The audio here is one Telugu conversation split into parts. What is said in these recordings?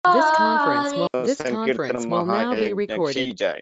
This conference will, this संकीर्तन conference will now be महायज्ञ की recorded. जाए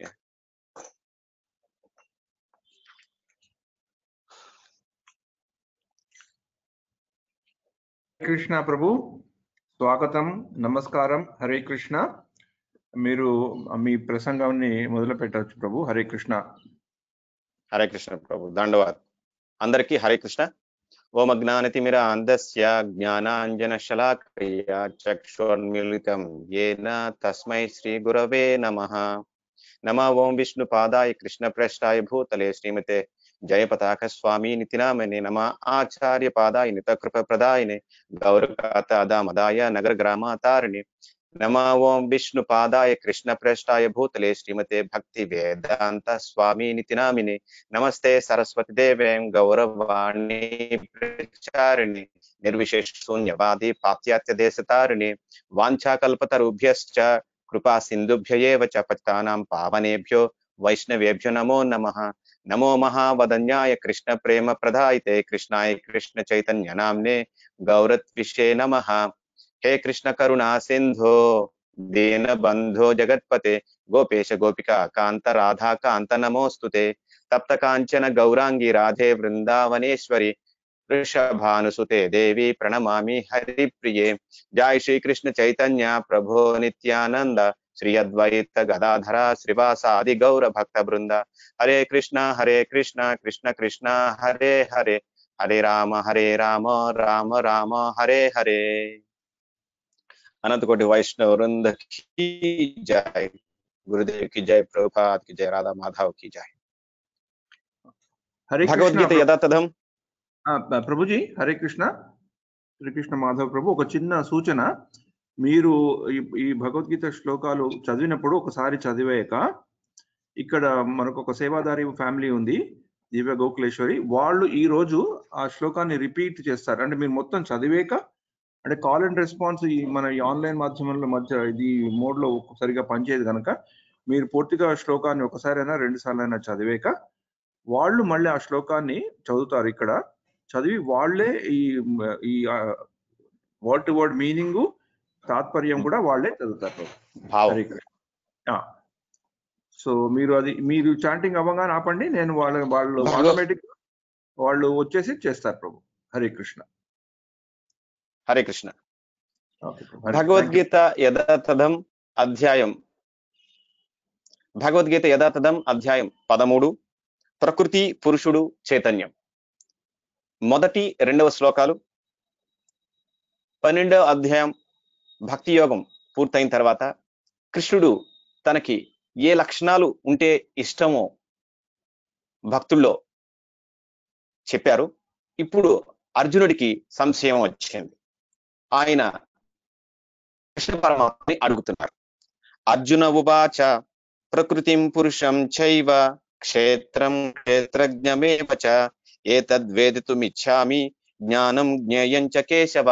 కృష్ణ ప్రభు స్వాగతం నమస్కారం హరే కృష్ణ మీరు మీ ప్రసంగాన్ని మొదలు పెట్టవచ్చు ప్రభు హరే కృష్ణ హరే కృష్ణ ప్రభు దండవాద్ అందరికీ హరే కృష్ణ ఓం అజ్ఞానతిమిర అందస్య జ్ఞానాంజన శలాకయ చక్షుర్మిళితం ఏన తస్మై శ్రీ గురవే నమః నమ ఓం విష్ణు పాదాయ కృష్ణ ప్రేష్టాయ భూతలే శ్రీమతే జయపతాక స్వామి నితినామనే నమ ఆచార్య పాదాయ నిత కృప ప్రదాయనే గౌరకాత అదామదాయ నగర గ్రామాతారిణి నమ ఓం విష్ణు పాదాయ కృష్ణ ప్రేష్టాయ భూతలే శ్రీమతే భక్తి వేదాంత స్వామి నితినామిని నమస్తే సరస్వతి దేవేం గౌరవాణి ప్రచారిణి నిర్విశేష శూన్యవాది పాశ్చాత్య దేశతారిణి వాంఛాకల్పతరుభ్యశ్చ కృపా సింధుభ్యయేవ చ పతితానాం పావనేభ్యో వైష్ణవేభ్యో నమో నమః నమో మహావదన్యాయ కృష్ణ ప్రేమ ప్రదాయితే కృష్ణాయ కృష్ణ చైతన్య నామ్నే గౌరత్విషే నమః హే కృష్ణ కరుణా సింధో దీన బంధో జగత్పతే గోపేశ గోపిక కాంత రాధా కాంత నమోస్తుతే తప్త కాంచన గౌరాంగి రాధే వృందావనేశ్వరి వృషభానుసుతే దేవి ప్రణమామి హరిప్రియే జై శ్రీకృష్ణ చైతన్య ప్రభో నిత్యానంద శ్రీ అద్వైత గదాధర శ్రీవాసాది గౌర భక్త బృంద హరే కృష్ణ హరే కృష్ణ కృష్ణ కృష్ణ హరే హరే హరే రామ హరే రామ రామ రామ హరే హరే అనంతకోటి వైష్ణవ వృంద की जय गुरुदेव की जय प्रभुपाद की जय राधा माधव की जय హరే భగవద్గీత కృష్ణ యథా తథం ఆ, ప్రభుజీ హరే కృష్ణ శ్రీకృష్ణ మాధవ్ ప్రభు ఒక చిన్న సూచన మీరు ఈ ఈ భగవద్గీత శ్లోకాలు చదివినప్పుడు ఒకసారి చదివాక ఇక్కడ మనకు ఒక సేవాదారి ఫ్యామిలీ ఉంది దివ్య గోకులేశ్వరి వాళ్ళు ఈ రోజు ఆ శ్లోకాన్ని రిపీట్ చేస్తారు అంటే మీరు మొత్తం చదివాక అంటే కాల్ అండ్ రెస్పాన్స్ ఈ మన ఈ ఆన్లైన్ మాధ్యమంలో మధ్య ఇది మోడ్ లో సరిగా పనిచేయదు కనుక మీరు పూర్తిగా ఆ శ్లోకాన్ని ఒకసారైనా రెండు సార్లు అయినా చదివాక వాళ్ళు మళ్ళీ ఆ శ్లోకాన్ని చదువుతారు ఇక్కడ చదివి వాళ్ళే ఈ ఈ వర్డ్ టు వర్డ్ మీనింగ్ తాత్పర్యం కూడా వాళ్ళే చదువుతారు భావం హరే కృష్ణ సో మీరు అది మీరు చాంటింగ్ అవ్వగానే ఆపండి నేను వాళ్ళ వాళ్ళు భగవ- ఆటోమేటిక్ వాళ్ళు వచ్చేసి చేస్తారు ప్రభు హరే కృష్ణ హరే కృష్ణ ఓకే ప్రభు. హరే- భగవద్గీత యథాతథం అధ్యాయం భగవద్గీత యథాతథం అధ్యాయం పదమూడు ప్రకృతి పురుషుడు చైతన్యం మొదటి రెండవ శ్లోకాలు పన్నెండవ అధ్యాయం భక్తి యోగం పూర్తయిన తర్వాత కృష్ణుడు తనకి ఏ లక్షణాలు ఉంటే ఇష్టమో భక్తుల్లో చెప్పారు ఇప్పుడు అర్జునుడికి సంశయం వచ్చింది ఆయన కృష్ణ పరమాత్మని అడుగుతున్నారు అర్జున ఉవాచ ప్రకృతిం పురుషం చైవ క్షేత్రం క్షేత్రజ్ఞమేవ చ ఏతద్వేదితుమిచ్చామి జ్ఞానం జ్ఞేయం చ కేశవ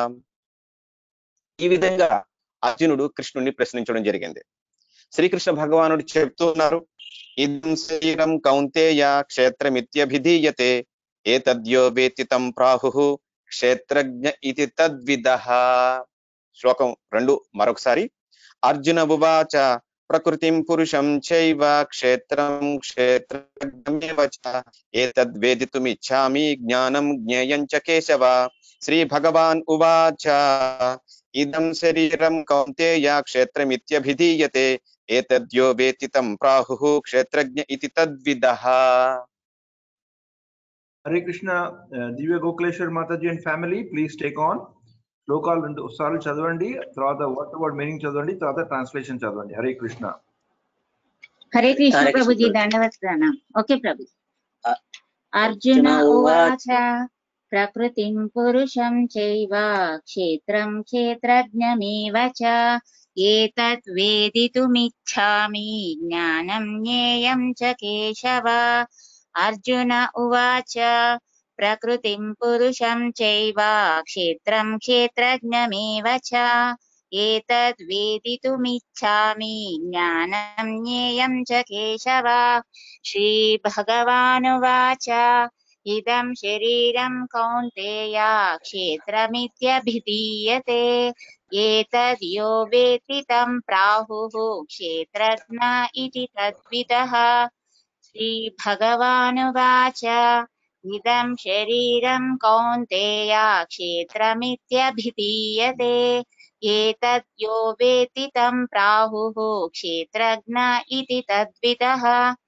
ఈ విధంగా అర్జునుడు కృష్ణుడిని ప్రశ్నించడం జరిగింది శ్రీకృష్ణ భగవానుడు చెప్తున్నారు ఇదం శరీరం కౌంతేయ క్షేత్రమిత్యభిధీయతే ఏతద్యో వేతితం ప్రాహు క్షేత్రజ్ఞ ఇది తద్విద శ్లోకం రెండు మరొకసారి అర్జున ఉవాచ ప్రకృతిం పురుషం చైవ క్షేత్రం క్షేత్రజ్ఞమేవ చ ఏతద్వేదితుమిచ్చామి జ్ఞానం జ్ఞేయం చ కేశవ శ్రీ భగవాన్ ఉవాచ ఇదం శరీరం కౌంతేయ క్షేత్రమిత్యభిధీయతే ఏతద్యో వేతితం ప్రాహు క్షేత్రజ్ఞ ఇది తద్విదః హరే కృష్ణ ఆ, Divya Gokuleshwar Mataji and family please take on శ్లోకాలు రెండు సార్లు చదవండి తర్వాత వర్డ్ వర్డ్ మీనింగ్ చదవండి తర్వాత ట్రాన్స్లేషన్ చదవండి హరే కృష్ణ హరే కృష్ణ హరే కృష్ణ ప్రభుజీ ప్రభు. దండవత్ ప్రణాం ఓకే ప్రభు అ- అర్జున అర్జున ఉవాచ ప్రకృతిం పురుషం చైవ క్షేత్రం క్షేత్రజ్ఞమేవ చ ఏతత్ వేదితుమిచ్ఛామి జ్ఞానం జ్ఞేయం చ కేశవ అర్జున ఉవాచ ప్రకృతిం పురుషం చైవ క్షేత్రం క్షేత్రజ్ఞమేవ చ ఏతద్ వేదితుమిచ్ఛామి జ్ఞానం జ్ఞేయం చ కేశవ శ్రీభగవానువాచ ఇదం శరీరం కౌంతేయ క్షేత్రమిత్యభిధీయతే ఏతద్యో వేత్తి తం ప్రాహుః క్షేత్రజ్ఞ ఇతి తద్విదః శ్రీభగవానువాచ ఇదం శరీరం కౌంతేయ క్షేత్రమిత్యభిధీయతే ఏతద్యో వేత్తి తం ప్రాహుః క్షేత్రజ్ఞ ఇతి తద్విదః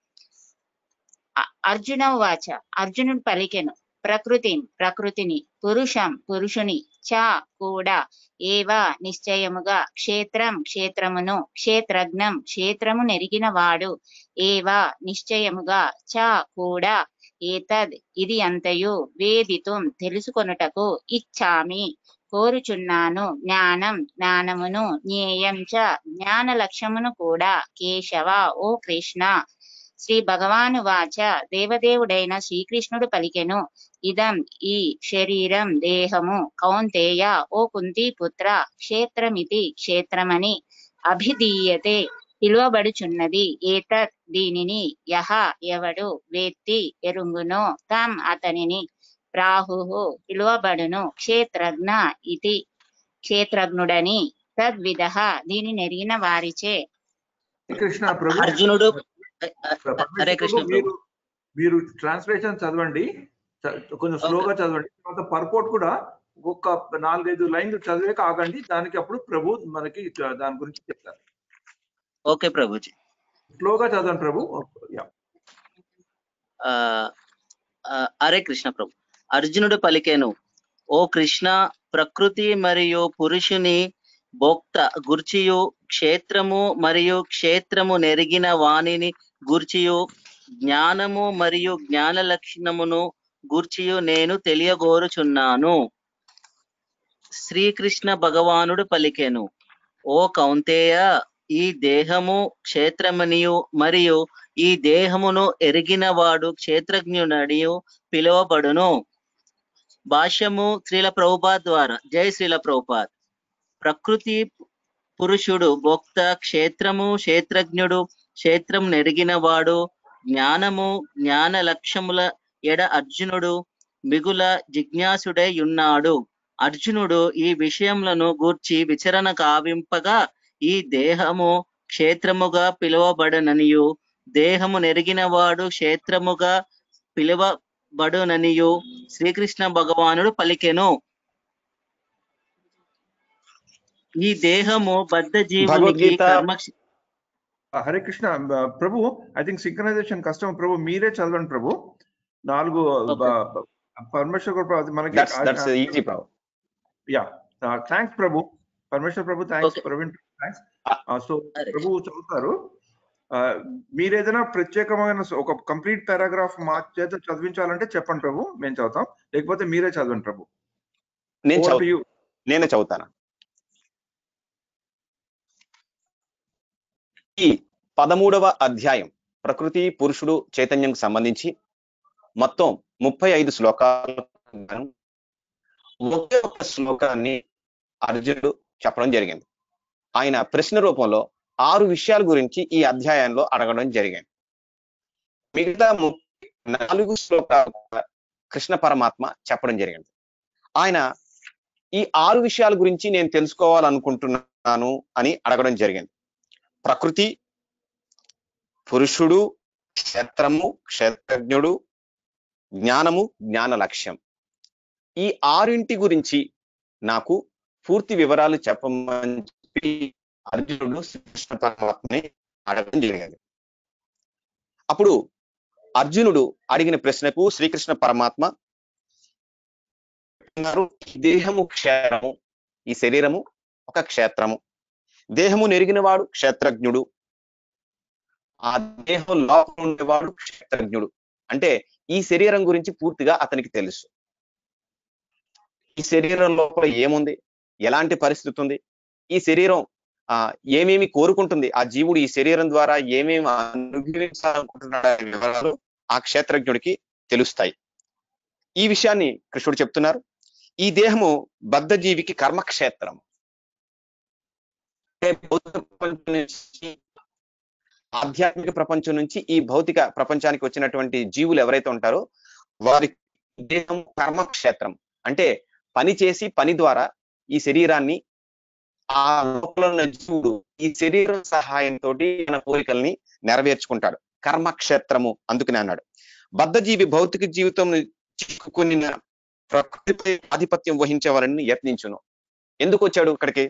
అ- అర్జున ఉవాచ అర్జునుడు పలికెను ప్రకృతిని ప్రకృతిని పురుషం పురుషుని చ కూడా ఏవ నిశ్చయముగా క్షేత్రం క్షేత్రమును క్షేత్రజ్ఞం క్షేత్రము నెరిగిన వాడు ఏవ నిశ్చయముగా చ కూడా ఏతద్ ఇది అంతయు వేదితుం తెలుసుకొనుటకు ఇచ్చామి కోరుచున్నాను జ్ఞానం జ్ఞానమును జ్ఞేయం చ జ్ఞాన లక్ష్యమును కూడా కేశవ ఓ కృష్ణ శ్రీ భగవాను వాచ దేవదేవుడైన శ్రీకృష్ణుడు పలికెను ఇదం ఈ శరీరం దేహము కౌంతేయ ఓ కుంతి పుత్ర క్షేత్రమితి క్షేత్రమని అభిధీయతే పిలువబడుచున్నది ఏతత్ దీనిని యహ ఎవడు వేత్తి ఎరుంగునో తం అతనిని ప్రాహు పిలువబడును క్షేత్రజ్ఞ ఇది క్షేత్రజ్ఞుడని తద్విధ దీని నెరిగిన వారిచే కృష్ణ ప్రభు అర్జునుడు పరమేశ్వర హరే కృష్ణ ప్రభు, మీరు మీరు ట్రాన్స్లేషన్ చదవండి చ- కొంచెం స్లోగా చదవండి తర్వాత పర్పోర్ట్ కూడా ఒక్క నాలుగైదు లైన్లు చదివాక ఆగండి దానికి అప్పుడు ప్రభు మనకి చ- దాని గురించి చెప్తారు ఓకే ప్రభుజీ స్లోగా చదవండి ప్రభు యా. ఆ, ఆ, హరే కృష్ణ ప్రభు అర్జునుడు పలికెను ఓ కృష్ణ ప్రకృతి మరియు పురుషుని భోక్త గుర్చియు క్షేత్రము మరియు క్షేత్రము నెరిగిన వాణిని గూర్చియు జ్ఞానము మరియు జ్ఞాన లక్షణమును గూర్చియు నేను తెలియగోరుచున్నాను శ్రీకృష్ణ భగవానుడు పలికెను ఓ కౌంతేయ ఈ దేహము క్షేత్రమనియు మరియు ఈ దేహమును ఎరిగిన వాడు క్షేత్రజ్ఞునడియు పిలువబడును భాష్యము శ్రీల ప్రభుపాద్ ద్వారా జై శ్రీల ప్రభుపాద్ ప్రకృతి పురుషుడు భోక్త క్షేత్రము క్షేత్రజ్ఞుడు క్షేత్రం నెరిగిన వాడు జ్ఞానము జ్ఞాన లక్ష్యముల ఎడ అర్జునుడు మిగుల జిజ్ఞాసుడై ఉన్నాడు అర్జునుడు ఈ విషయములను గూర్చి విచరణ కావింపగా ఈ దేహము క్షేత్రముగా పిలువబడననియు దేహము నెరిగిన వాడు క్షేత్రముగా పిలువబడుననియు శ్రీకృష్ణ భగవానుడు పలికెను ఈ దేహము బద్ధ జీవునికి భగవద్గీత కర్మ ఆ, హరే కృష్ణ ఆ, ప్రభు ఐ థింక్ సింక్రనైజేషన్ కష్టం ప్రభు మీరే చదవండి ప్రభు నాలుగు Okay. పరమేశ్వర్ ప్రభు అది మనకి దట్స్ దట్స్ ఈజీ ప్రభు యా థ్యాంక్స్ ప్రభు పరమేశ్వర్ ప్రభు thanks Okay. Praveen thanks Ah. So Hare ప్రభు చదువుతారు ఆ, మీరు ఏదైనా ప్రత్యేకమైన స- ఒక కంప్లీట్ పారాగ్రాఫ్ మా చేత చదివించాలంటే చెప్పండి ప్రభు మేము చదువుతాం లేకపోతే మీరే చదవండి ప్రభు నేను Over to చదువు you. నేనే చదువుతాను ఈ పదమూడవ అధ్యాయం ప్రకృతి పురుషుడు చైతన్యంకి సంబంధించి మొత్తం ముప్పై ఐదు శ్లోకాలు గాను ఒకే ఒక శ్లోకాన్ని అర్జునుడు చెప్పడం జరిగింది ఆయన ప్రశ్న రూపంలో ఆరు విషయాల గురించి ఈ అధ్యాయంలో అడగడం జరిగింది మిగతా ముప్పై నాలుగు శ్లోకాలు కూడా కృష్ణ పరమాత్మ చెప్పడం జరిగింది ఆయన ఈ ఆరు విషయాల గురించి నేను తెలుసుకోవాలనుకుంటున్నాను అని అడగడం జరిగింది ప్రకృతి పురుషుడు క్షేత్రము క్షేత్రజ్ఞుడు జ్ఞానము జ్ఞాన లక్ష్యం ఈ ఆరింటి గురించి నాకు పూర్తి వివరాలు చెప్పమని చెప్పి అర్జునుడు శ్రీకృష్ణ పరమాత్మని అడగడం జరిగింది అప్పుడు అర్జునుడు అడిగిన ప్రశ్నకు శ్రీకృష్ణ పరమాత్మ అన్నారు, దేహము క్షేత్రము ఈ శరీరము ఒక క్షేత్రము దేహము నెరిగిన వాడు క్షేత్రజ్ఞుడు ఆ దేహం లోపల ఉండేవాడు క్షేత్రజ్ఞుడు అంటే ఈ శరీరం గురించి పూర్తిగా అతనికి తెలుసు ఈ శరీరం లోపల ఏముంది ఎలాంటి పరిస్థితి ఉంది ఈ శరీరం ఆ ఏమేమి కోరుకుంటుంది ఆ జీవుడు ఈ శరీరం ద్వారా ఏమేమి అనుభవించాలనుకుంటున్నాడు అనే వివరాలు ఆ క్షేత్రజ్ఞుడికి తెలుస్తాయి ఈ విషయాన్ని కృష్ణుడు చెప్తున్నారు ఈ దేహము బద్ధ జీవికి కర్మక్షేత్రం అంటే భౌతిక ప్రపంచం నుంచి ఆధ్యాత్మిక ప్రపంచం నుంచి ఈ భౌతిక ప్రపంచానికి వచ్చినటువంటి జీవులు ఎవరైతే ఉంటారో వారి దేహం కర్మక్షేత్రం అంటే పని చేసి పని ద్వారా ఈ శరీరాన్ని ఆ లోపల ఉన్న జీవుడు ఈ శరీరం సహాయంతో మన కోరికల్ని నెరవేర్చుకుంటాడు కర్మక్షేత్రము అందుకనే అన్నాడు బద్ధజీవి భౌతిక జీవితం చిక్కుకుని ప్రకృతిపై ఆధిపత్యం వహించేవారని యత్నించును ఎందుకు వచ్చాడు ఇక్కడికి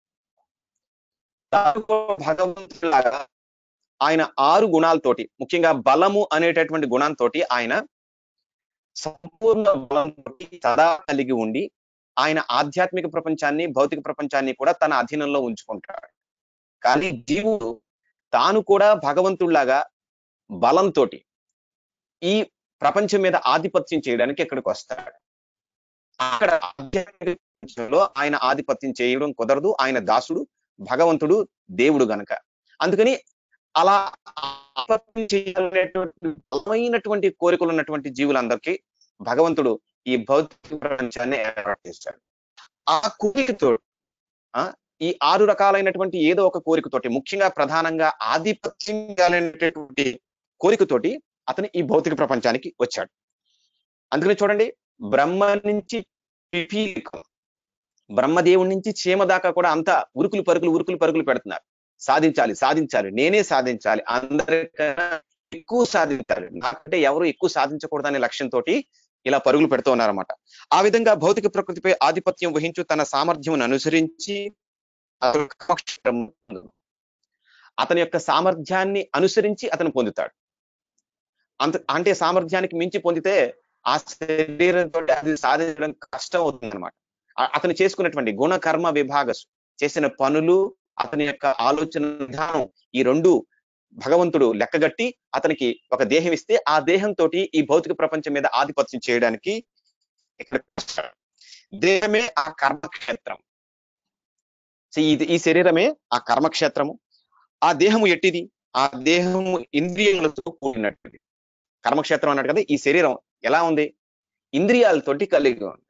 భగవంతులాగా ఆయన ఆరు గుణాలతోటి ముఖ్యంగా బలము అనేటటువంటి గుణంతో ఆయన సంపూర్ణ బలంతో సదా కలిగి ఉండి ఆయన ఆధ్యాత్మిక ప్రపంచాన్ని భౌతిక ప్రపంచాన్ని కూడా తన అధీనంలో ఉంచుకుంటాడు కానీ జీవుడు తాను కూడా భగవంతుడిలాగా బలంతో ఈ ప్రపంచం మీద ఆధిపత్యం చేయడానికి ఇక్కడికి వస్తాడు అక్కడ ఆధ్యాత్మిక ప్రపంచంలో ఆయన ఆధిపత్యం చేయడం కుదరదు ఆయన దాసుడు భగవంతుడు దేవుడు గనక అందుకని అలా ఆధిపత్యం చేయాలనేటువంటి బలమైనటువంటి కోరికలు ఉన్నటువంటి జీవులందరికీ భగవంతుడు ఈ భౌతిక ప్రపంచాన్ని ఏర్పాటు చేశాడు ఆ కోరికతో ఆ ఈ ఆరు రకాలైనటువంటి ఏదో ఒక కోరికతోటి ముఖ్యంగా ప్రధానంగా ఆధిపత్యం చేయాలనేటటువంటి కోరికతోటి అతను ఈ భౌతిక ప్రపంచానికి వచ్చాడు అందుకని చూడండి బ్రహ్మ నుంచి పిపీలికం బ్రహ్మదేవుడి నుంచి చీమ దాకా కూడా అంతా ఉరుకులు పరుగులు ఉరుకులు పరుగులు పెడుతున్నారు సాధించాలి సాధించాలి నేనే సాధించాలి అందరికన్నా ఎక్కువ సాధించాలి నాకంటే ఎవరు ఎక్కువ సాధించకూడదనే లక్ష్యంతో ఇలా పరుగులు పెడుతూ ఉన్నారన్నమాట ఆ విధంగా భౌతిక ప్రకృతిపై ఆధిపత్యం వహించు తన సామర్థ్యం అనుసరించి అతను కర్మక్షేత్రం పొందును. అతని యొక్క సామర్థ్యాన్ని అనుసరించి అతను పొందుతాడు అంత అంటే సామర్థ్యానికి మించి పొందితే ఆ శరీరంతో అది సాధించడం కష్టం అవుతుంది అనమాట అతను చేసుకున్నటువంటి గుణ కర్మ విభాగస్ చేసిన పనులు అతని యొక్క ఆలోచన విధానం ఈ రెండు భగవంతుడు లెక్కగట్టి అతనికి ఒక దేహం ఇస్తే ఆ దేహంతో ఈ భౌతిక ప్రపంచం మీద ఆధిపత్యం చేయడానికి ఇక్కడ దేహమే ఆ కర్మక్షేత్రం సో ఇది ఈ శరీరమే ఆ కర్మక్షేత్రము ఆ దేహము ఎట్టిది ఆ దేహము ఇంద్రియములతో కూడినట్టుది కర్మక్షేత్రం అన్నాడు కదా ఈ శరీరం ఎలా ఉంది ఇంద్రియాలతోటి కలిగి ఉంది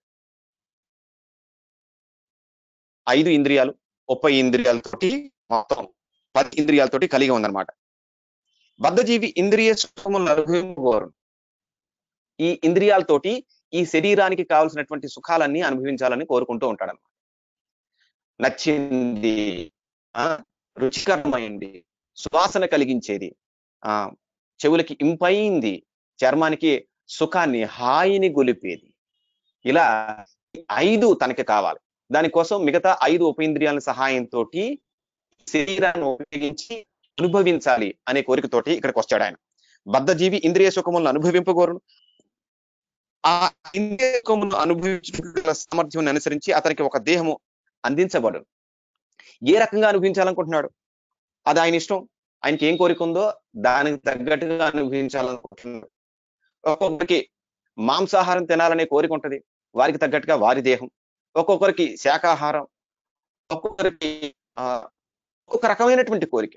ఐదు ఇంద్రియాలు ముప్పై ఇంద్రియాలతోటి మొత్తం పది ఇంద్రియాలతోటి కలిగి ఉందన్నమాట బద్ధజీవి ఇంద్రియ సుఖములను అనుభవించుకోరు ఈ ఇంద్రియాలతోటి ఈ శరీరానికి కావాల్సినటువంటి సుఖాలన్నీ అనుభవించాలని కోరుకుంటూ ఉంటాడు అనమాట నచ్చింది ఆ రుచికరమైంది సువాసన కలిగించేది ఆ చెవులకి ఇంపైంది చర్మానికి సుఖాన్ని హాయిని గొలిపేది ఇలా ఐదు తనకి కావాలి దానికోసం మిగతా ఐదు ఉపేంద్రియాల సహాయంతో శరీరాన్ని ఉపయోగించి అనుభవించాలి అనే కోరికతోటి ఇక్కడికి వచ్చాడు ఆయన బద్ధజీవి ఇంద్రియ సుఖములను అనుభవింపగోరును ఆ ఇంద్రియ సుఖములను అనుభవించిన సామర్థ్యం అనుసరించి అతనికి ఒక దేహము అందించబడు ఏ రకంగా అనుభవించాలనుకుంటున్నాడు అది ఆయన ఇష్టం ఆయనకి ఏం కోరిక ఉందో దానికి తగ్గట్టుగా అనుభవించాలనుకుంటున్నాడు ఒక్కొక్కరికి మాంసాహారం తినాలనే కోరిక ఉంటది వారికి తగ్గట్టుగా వారి దేహం ఒక్కొక్కరికి శాకాహారం ఒక్కొక్కరికి ఆ ఒక్కొక్క రకమైనటువంటి కోరిక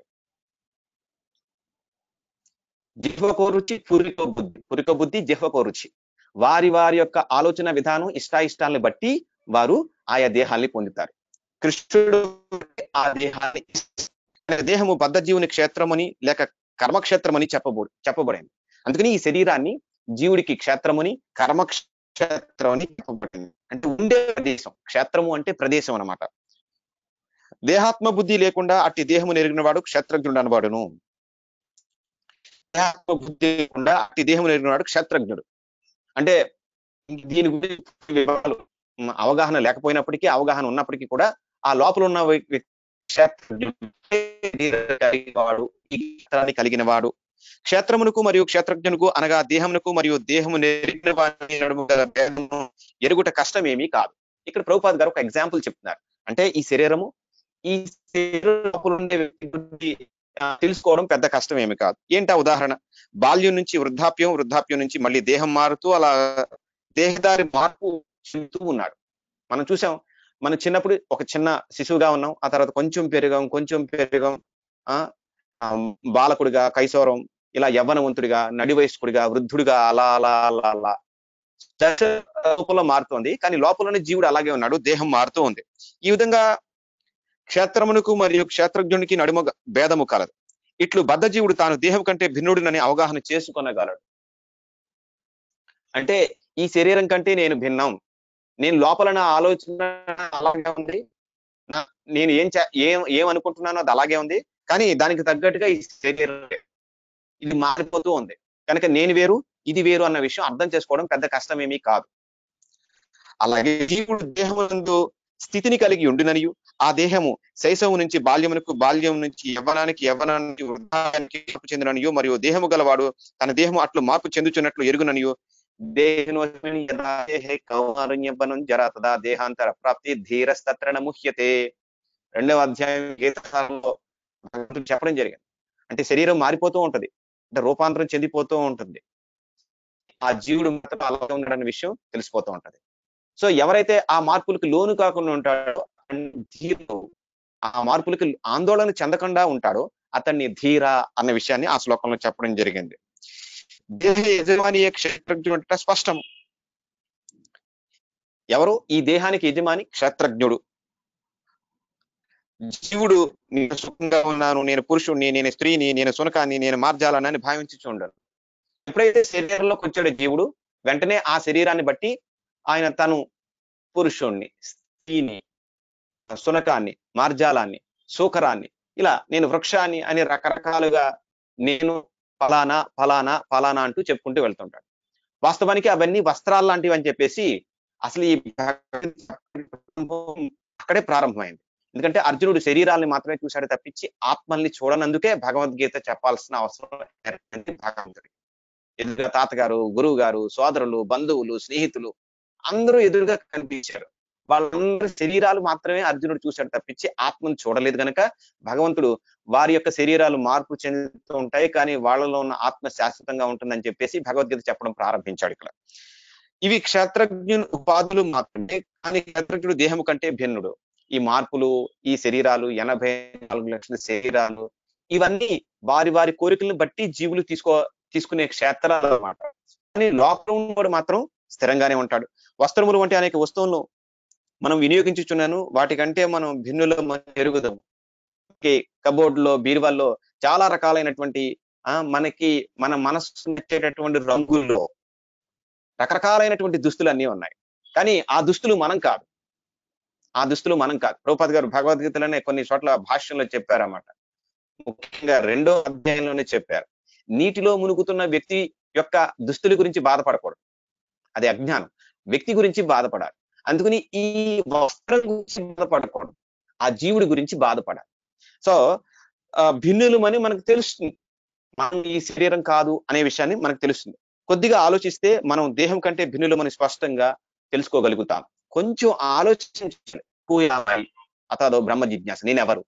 జిహ్వకో రుచి పురికో బుద్ధి పురికో బుద్ధి జిహ్వకో రుచి వారి వారి యొక్క ఆలోచన విధానం ఇష్టాయిష్టాలను బట్టి వారు ఆయా దేహాల్ని పొందుతారు కృష్ణుడు ఆ దేహాన్ని దేహము బద్ధజీవుని క్షేత్రమని లేక కర్మక్షేత్రమని చెప్పబడు చెప్పబడింది అందుకని ఈ శరీరాన్ని జీవుడికి క్షేత్రమని కర్మక్షేత్రం అని చెప్పబడింది అంటే ఉండే ప్రదేశం క్షేత్రము అంటే ప్రదేశం అన్నమాట దేహాత్మ బుద్ధి లేకుండా అట్టి దేహము నెరిగిన వాడు క్షేత్రజ్ఞుడు అనవాడును దేహాత్మ బుద్ధి లేకుండా అట్టి దేహము నెరిగిన వాడు క్షేత్రజ్ఞుడు అంటే దీని గురించి వివరాలు ఉమ్, అవగాహన లేకపోయినప్పటికీ అవగాహన ఉన్నప్పటికీ కూడా ఆ లోపల ఉన్న వ్యక్తి వాడు ఈ క్షేత్రాన్ని కలిగిన వాడు క్షేత్రమునకు మరియు క్షేత్రజ్ఞునకు అనగా దేహమునకు మరియు దేహము నెరిగిన వాని నడుమ గల భేదమును ఎరుగుట కష్టమేమీ కాదు ఇక్కడ ప్రభుపాద్ గారు ఒక ఎగ్జాంపుల్ చెప్తున్నారు అంటే ఈ శరీరము ఈ శరీరం లోపల ఉండే వ్యక్తి గురించి ఆ, తెలుసుకోవడం పెద్ద కష్టం ఏమి కాదు ఏంటా ఉదాహరణ బాల్యం నుంచి వృద్ధాప్యం వృద్ధాప్యం నుంచి మళ్ళీ దేహం మారుతూ అలా దేహదారి మార్పు చెందుతూ ఉన్నాడు మనం చూసాం మనం చిన్నప్పుడు ఒక చిన్న శిశువుగా ఉన్నాం ఆ తర్వాత కొంచెం పెరిగాం కొంచెం పెరిగాం ఆ ఆ, బాలకుడిగా కైశోరం ఇలా యవ్వనవంతుడిగా నడి వయస్కుడిగా వృద్ధుడిగా అలా అలా అలా అలా దశ రూపంలో మారుతోంది కానీ లోపలనే జీవుడు అలాగే ఉన్నాడు దేహం మారుతూ ఉంది ఈ విధంగా క్షేత్రమునకు మరియు క్షేత్రజ్ఞునికి నడుమ భేదము కలదు ఇట్లు బద్ధజీవుడు తాను దేహం కంటే భిన్నుడినని అవగాహన చేసుకొనగలడు అంటే ఈ శరీరం కంటే నేను భిన్నం నేను లోపల నా ఆలోచన అలాగే ఉంది నా- నేను ఏం చే- ఏం ఏమనుకుంటున్నానో అది అలాగే ఉంది కానీ దానికి తగ్గట్టుగా ఈ శరీరం లేదు. ఇది మారిపోతూ ఉంది కనుక నేను వేరు ఇది వేరు అన్న విషయం అర్థం చేసుకోవడం పెద్ద కష్టం ఏమీ కాదు అలాగే జీవుడు దేహమునందు స్థితిని కలిగి ఉండిననియు ఆ దేహము శైశవం నుంచి బాల్యమునకు బాల్యం నుంచి యవ్వనానికి యవ్వనానికి వృద్ధానికి మార్పు చెందిననియు మరియు దేహము గలవాడు తన దేహము అట్లు మార్పు చెందుచున్నట్లు ఎరుగుననియు దేహినోస్మిన్ యదా దేహే కౌమారుణ్యవ్వనం జరా తదా దేహాంతర ప్రాప్తి ధీరస్తత్ర ముహ్యతే రెండవ అధ్యాయం గీతకాలంలో భగవంతుడు చెప్పడం జరిగింది అంటే శరీరం మారిపోతూ ఉంటది అంటే రూపాంతరం చెందిపోతూ ఉంటుంది ఆ జీవుడు మాత్రం అలాగే ఉన్నాడన్న విషయం తెలిసిపోతూ ఉంటది సో ఎవరైతే ఆ మార్పులకు లోను కాకుండా ఉంటాడో అతన్ని ధీరుడు ఆ మార్పులకి ఆందోళన చెందకుండా ఉంటాడో అతన్ని ధీర అన్న విషయాన్ని ఆ శ్లోకంలో చెప్పడం జరిగింది దేహ యజమాని క్షేత్రజ్ఞుడు అంటే స్పష్టం ఎవరు ఈ దేహానికి యజమాని క్షేత్రజ్ఞుడు జీవుడు నేను సుఖంగా ఉన్నాను నేను పురుషుణ్ణి నేను స్త్రీని నేను సునకాన్ని నేను మార్జాలని భావించి చూడను ఎప్పుడైతే శరీరంలోకి వచ్చాడో జీవుడు వెంటనే ఆ శరీరాన్ని బట్టి ఆయన తను పురుషుణ్ణి స్త్రీని సునకాన్ని మార్జాలాన్ని సూకరాన్ని ఇలా నేను వృక్షాన్ని అని రకరకాలుగా నేను ఫలానా ఫలానా ఫలానా అంటూ చెప్పుకుంటూ వెళ్తుంటాడు వాస్తవానికి అవన్నీ వస్త్రాలు లాంటివి అని చెప్పేసి అసలు ఈ అక్కడే ప్రారంభమైంది ఎందుకంటే అర్జునుడు శరీరాల్ని మాత్రమే చూశాడు తప్పించి ఆత్మల్ని చూడనందుకే భగవద్గీత చెప్పాల్సిన అవసరం ఏర్పడింది భగవంతుడికి ఎదురుగా తాతగారు గురువు గారు సోదరులు బంధువులు స్నేహితులు అందరూ ఎదురుగా కనిపించారు వాళ్ళందరి శరీరాలు మాత్రమే అర్జునుడు చూశాడు తప్పించి ఆత్మను చూడలేదు గనక భగవంతుడు వారి యొక్క శరీరాలు మార్పు చెందుతూ ఉంటాయి కానీ వాళ్ళలో ఉన్న ఆత్మ శాశ్వతంగా ఉంటుందని చెప్పేసి భగవద్గీత చెప్పడం ప్రారంభించాడు ఇక్కడ ఇవి క్షేత్రజ్ఞుని ఉపాధులు మాత్రమే కానీ క్షేత్రజ్ఞుడు దేహము కంటే భిన్నుడు ఈ మార్పులు ఈ శరీరాలు ఎనభై నాలుగు లక్షల శరీరాలు ఇవన్నీ వారి వారి కోరికలను బట్టి జీవులు తీసుకో తీసుకునే క్షేత్రాలు అన్నమాట కానీ లోపల ఉన్నవాడు మాత్రం స్థిరంగానే ఉంటాడు వస్త్రములు వంటి అనేక వస్తువులను మనం వినియోగించుచున్నాను వాటికంటే మనం భిన్నులో ఎరుగుదాం కబోర్డ్ లో బీరువాల్లో చాలా రకాలైనటువంటి ఆ మనకి మన మనస్సు నచ్చేటటువంటి రంగుల్లో రకరకాలైనటువంటి దుస్తులు అన్నీ ఉన్నాయి కానీ ఆ దుస్తులు మనం కాదు ఆ దుస్తులు మనం కాదు ప్రభుపాద్ గారు భగవద్గీతలోనే కొన్ని చోట్ల భాష్యంలో చెప్పారన్నమాట ముఖ్యంగా రెండో అధ్యాయంలోనే చెప్పారు నీటిలో మునుగుతున్న వ్యక్తి యొక్క దుస్తుల గురించి బాధపడకూడదు అది అజ్ఞానం వ్యక్తి గురించి బాధపడాలి అందుకని ఈ వస్త్రం గురించి బాధపడకూడదు ఆ జీవుడి గురించి బాధపడాలి సో భిన్నులమని మనకు తెలుస్తుంది మనం ఈ శరీరం కాదు అనే విషయాన్ని మనకు తెలుస్తుంది కొద్దిగా ఆలోచిస్తే మనం దేహం కంటే భిన్నులమని స్పష్టంగా తెలుసుకోగలుగుతాం కొంచెం ఆలోచించాలి అతదో బ్రహ్మ జిజ్ఞాస నేను ఎవరు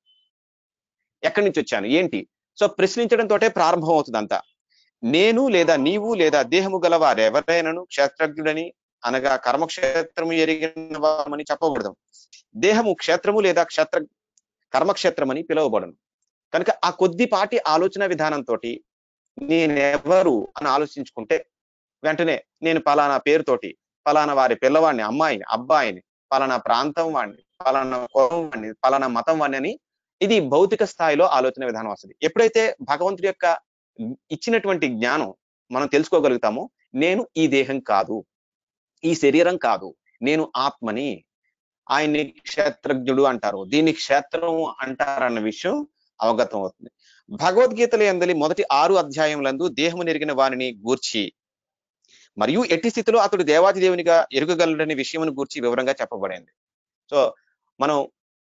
ఎక్కడి నుంచి వచ్చాను ఏంటి సో ప్రశ్నించడంతో ప్రారంభం అవుతుంది అంతా నేను లేదా నీవు లేదా దేహము గలవారు ఎవరైనాను క్షేత్రజ్ఞుడని అనగా కర్మక్షేత్రము ఎరిగినవామని చెప్పకూడదు దేహము క్షేత్రము లేదా క్షేత్ర కర్మక్షేత్రం అని పిలువబడను కనుక ఆ కొద్దిపాటి ఆలోచన విధానంతో నేనెవరు అని ఆలోచించుకుంటే వెంటనే నేను పలానా పేరుతోటి పలానా వారి పిల్లవాడిని అమ్మాయిని అబ్బాయిని పలానా ప్రాంతం వాడిని పలానా కులం వాడిని పలానా మతం వాడిని అని ఇది భౌతిక స్థాయిలో ఆలోచన విధానం వస్తుంది ఎప్పుడైతే భగవంతుడి యొక్క ఇచ్చినటువంటి జ్ఞానం మనం తెలుసుకోగలుగుతామో నేను ఈ దేహం కాదు ఈ శరీరం కాదు నేను ఆత్మని ఆయన్ని క్షేత్రజ్ఞుడు అంటారు దీన్ని క్షేత్రం అంటారన్న విషయం అవగతం అవుతుంది భగవద్గీతల ఎందలి మొదటి ఆరు అధ్యాయములందు దేహము నెరిగిన వారిని గూర్చి మరియు ఎట్టి స్థితిలో అతడు దేవాది దేవునిగా ఎరుగగలడని విషయమును గూర్చి వివరంగా చెప్పబడింది సో మనం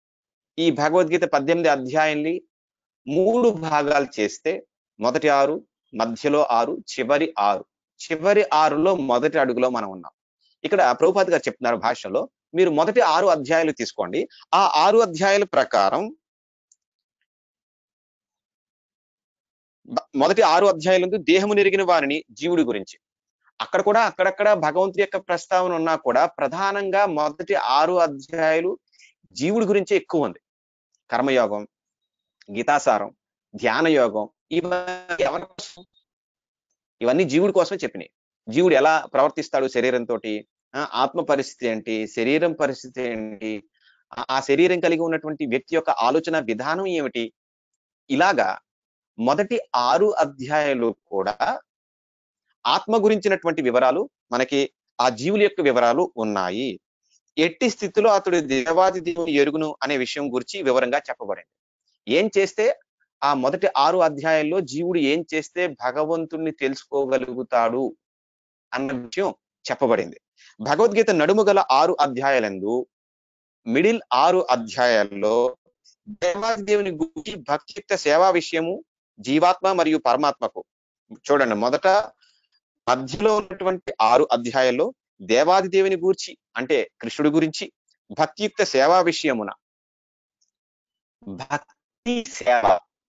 ఈ భగవద్గీత పద్దెనిమిది అధ్యాయాన్ని మూడు భాగాలు చేస్తే మొదటి ఆరు మధ్యలో ఆరు చివరి ఆరు చివరి ఆరులో మొదటి అడుగులో మనం ఉన్నాం ఇక్కడ ప్రభుపాతి గారు చెప్తున్నారు భాషలో మీరు మొదటి ఆరు అధ్యాయాలు తీసుకోండి ఆ ఆరు అధ్యాయాల ప్రకారం మొదటి ఆరు అధ్యాయులందు దేహము నెరిగిన వారిని జీవుడి గురించి అక్కడ కూడా అక్కడక్కడ భగవంతుడి యొక్క ప్రస్తావన ఉన్నా కూడా ప్రధానంగా మొదటి ఆరు అధ్యాయులు జీవుడి గురించే ఎక్కువ ఉంది కర్మయోగం గీతాసారం ధ్యాన యోగం ఇవన్నీ ఎవరి కోసం ఇవన్నీ జీవుడి కోసమే చెప్పినాయి జీవుడు ఎలా ప్రవర్తిస్తాడు శరీరంతో ఆత్మ పరిస్థితి ఏంటి శరీరం పరిస్థితి ఏంటి ఆ శరీరం కలిగి ఉన్నటువంటి వ్యక్తి యొక్క ఆలోచన విధానం ఏమిటి ఇలాగా మొదటి ఆరు అధ్యాయాలు కూడా ఆత్మ గురించినటువంటి వివరాలు మనకి ఆ జీవుల యొక్క వివరాలు ఉన్నాయి ఎట్టి స్థితిలో అతడు దేవాది దేవుని ఎరుగును అనే విషయం గురించి వివరంగా చెప్పబడింది ఏం చేస్తే ఆ మొదటి ఆరు అధ్యాయాల్లో జీవుడు ఏం చేస్తే భగవంతుణ్ణి తెలుసుకోగలుగుతాడు అన్న విషయం చెప్పబడింది భగవద్గీత నడుము గల ఆరు అధ్యాయాలందు మిడిల్ ఆరు అధ్యాయాల్లో దేవాది దేవుని గురించి భక్తియుక్త సేవా విషయము జీవాత్మ మరియు పరమాత్మకు చూడండి మొదట మధ్యలో ఉన్నటువంటి ఆరు అధ్యాయాల్లో దేవాది దేవుని గురించి అంటే కృష్ణుడి గురించి భక్తియుక్త సేవా విషయమున భక్తి సేవ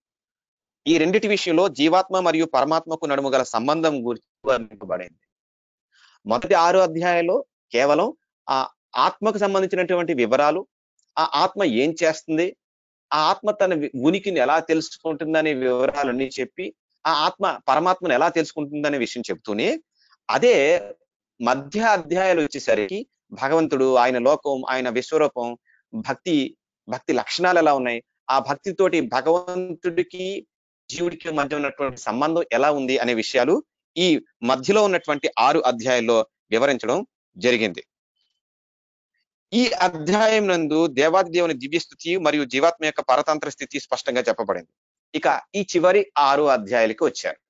ఈ రెండిటి విషయంలో జీవాత్మ మరియు పరమాత్మకు నడుము గల సంబంధం గురించి వర్ణింపబడింది మొదటి ఆరు అధ్యాయాల్లో కేవలం ఆ ఆత్మకు సంబంధించినటువంటి వివరాలు ఆ ఆత్మ ఏం చేస్తుంది ఆ ఆత్మ తన వి- ఉనికిని ఎలా తెలుసుకుంటుందనే వివరాలన్నీ చెప్పి ఆ ఆత్మ పరమాత్మను ఎలా తెలుసుకుంటుందనే విషయం చెప్తూనే అదే మధ్య అధ్యాయాలు వచ్చేసరికి భగవంతుడు ఆయన లోకం ఆయన విశ్వరూపం భక్తి భక్తి లక్షణాలు ఎలా ఉన్నాయి ఆ భక్తితోటి భగవంతుడికి జీవుడికి మధ్య ఉన్నటువంటి సంబంధం ఎలా ఉంది అనే విషయాలు ఈ మధ్యలో ఉన్నటువంటి ఆరు అధ్యాయాల్లో వివరించడం జరిగింది ఈ అధ్యాయం నందు దేవాది దేవుని దివ్య స్థితి మరియు జీవాత్మ యొక్క పరతంత్ర స్థితి స్పష్టంగా చెప్పబడింది ఇక ఈ చివరి ఆరు అధ్యాయాలకి వచ్చారు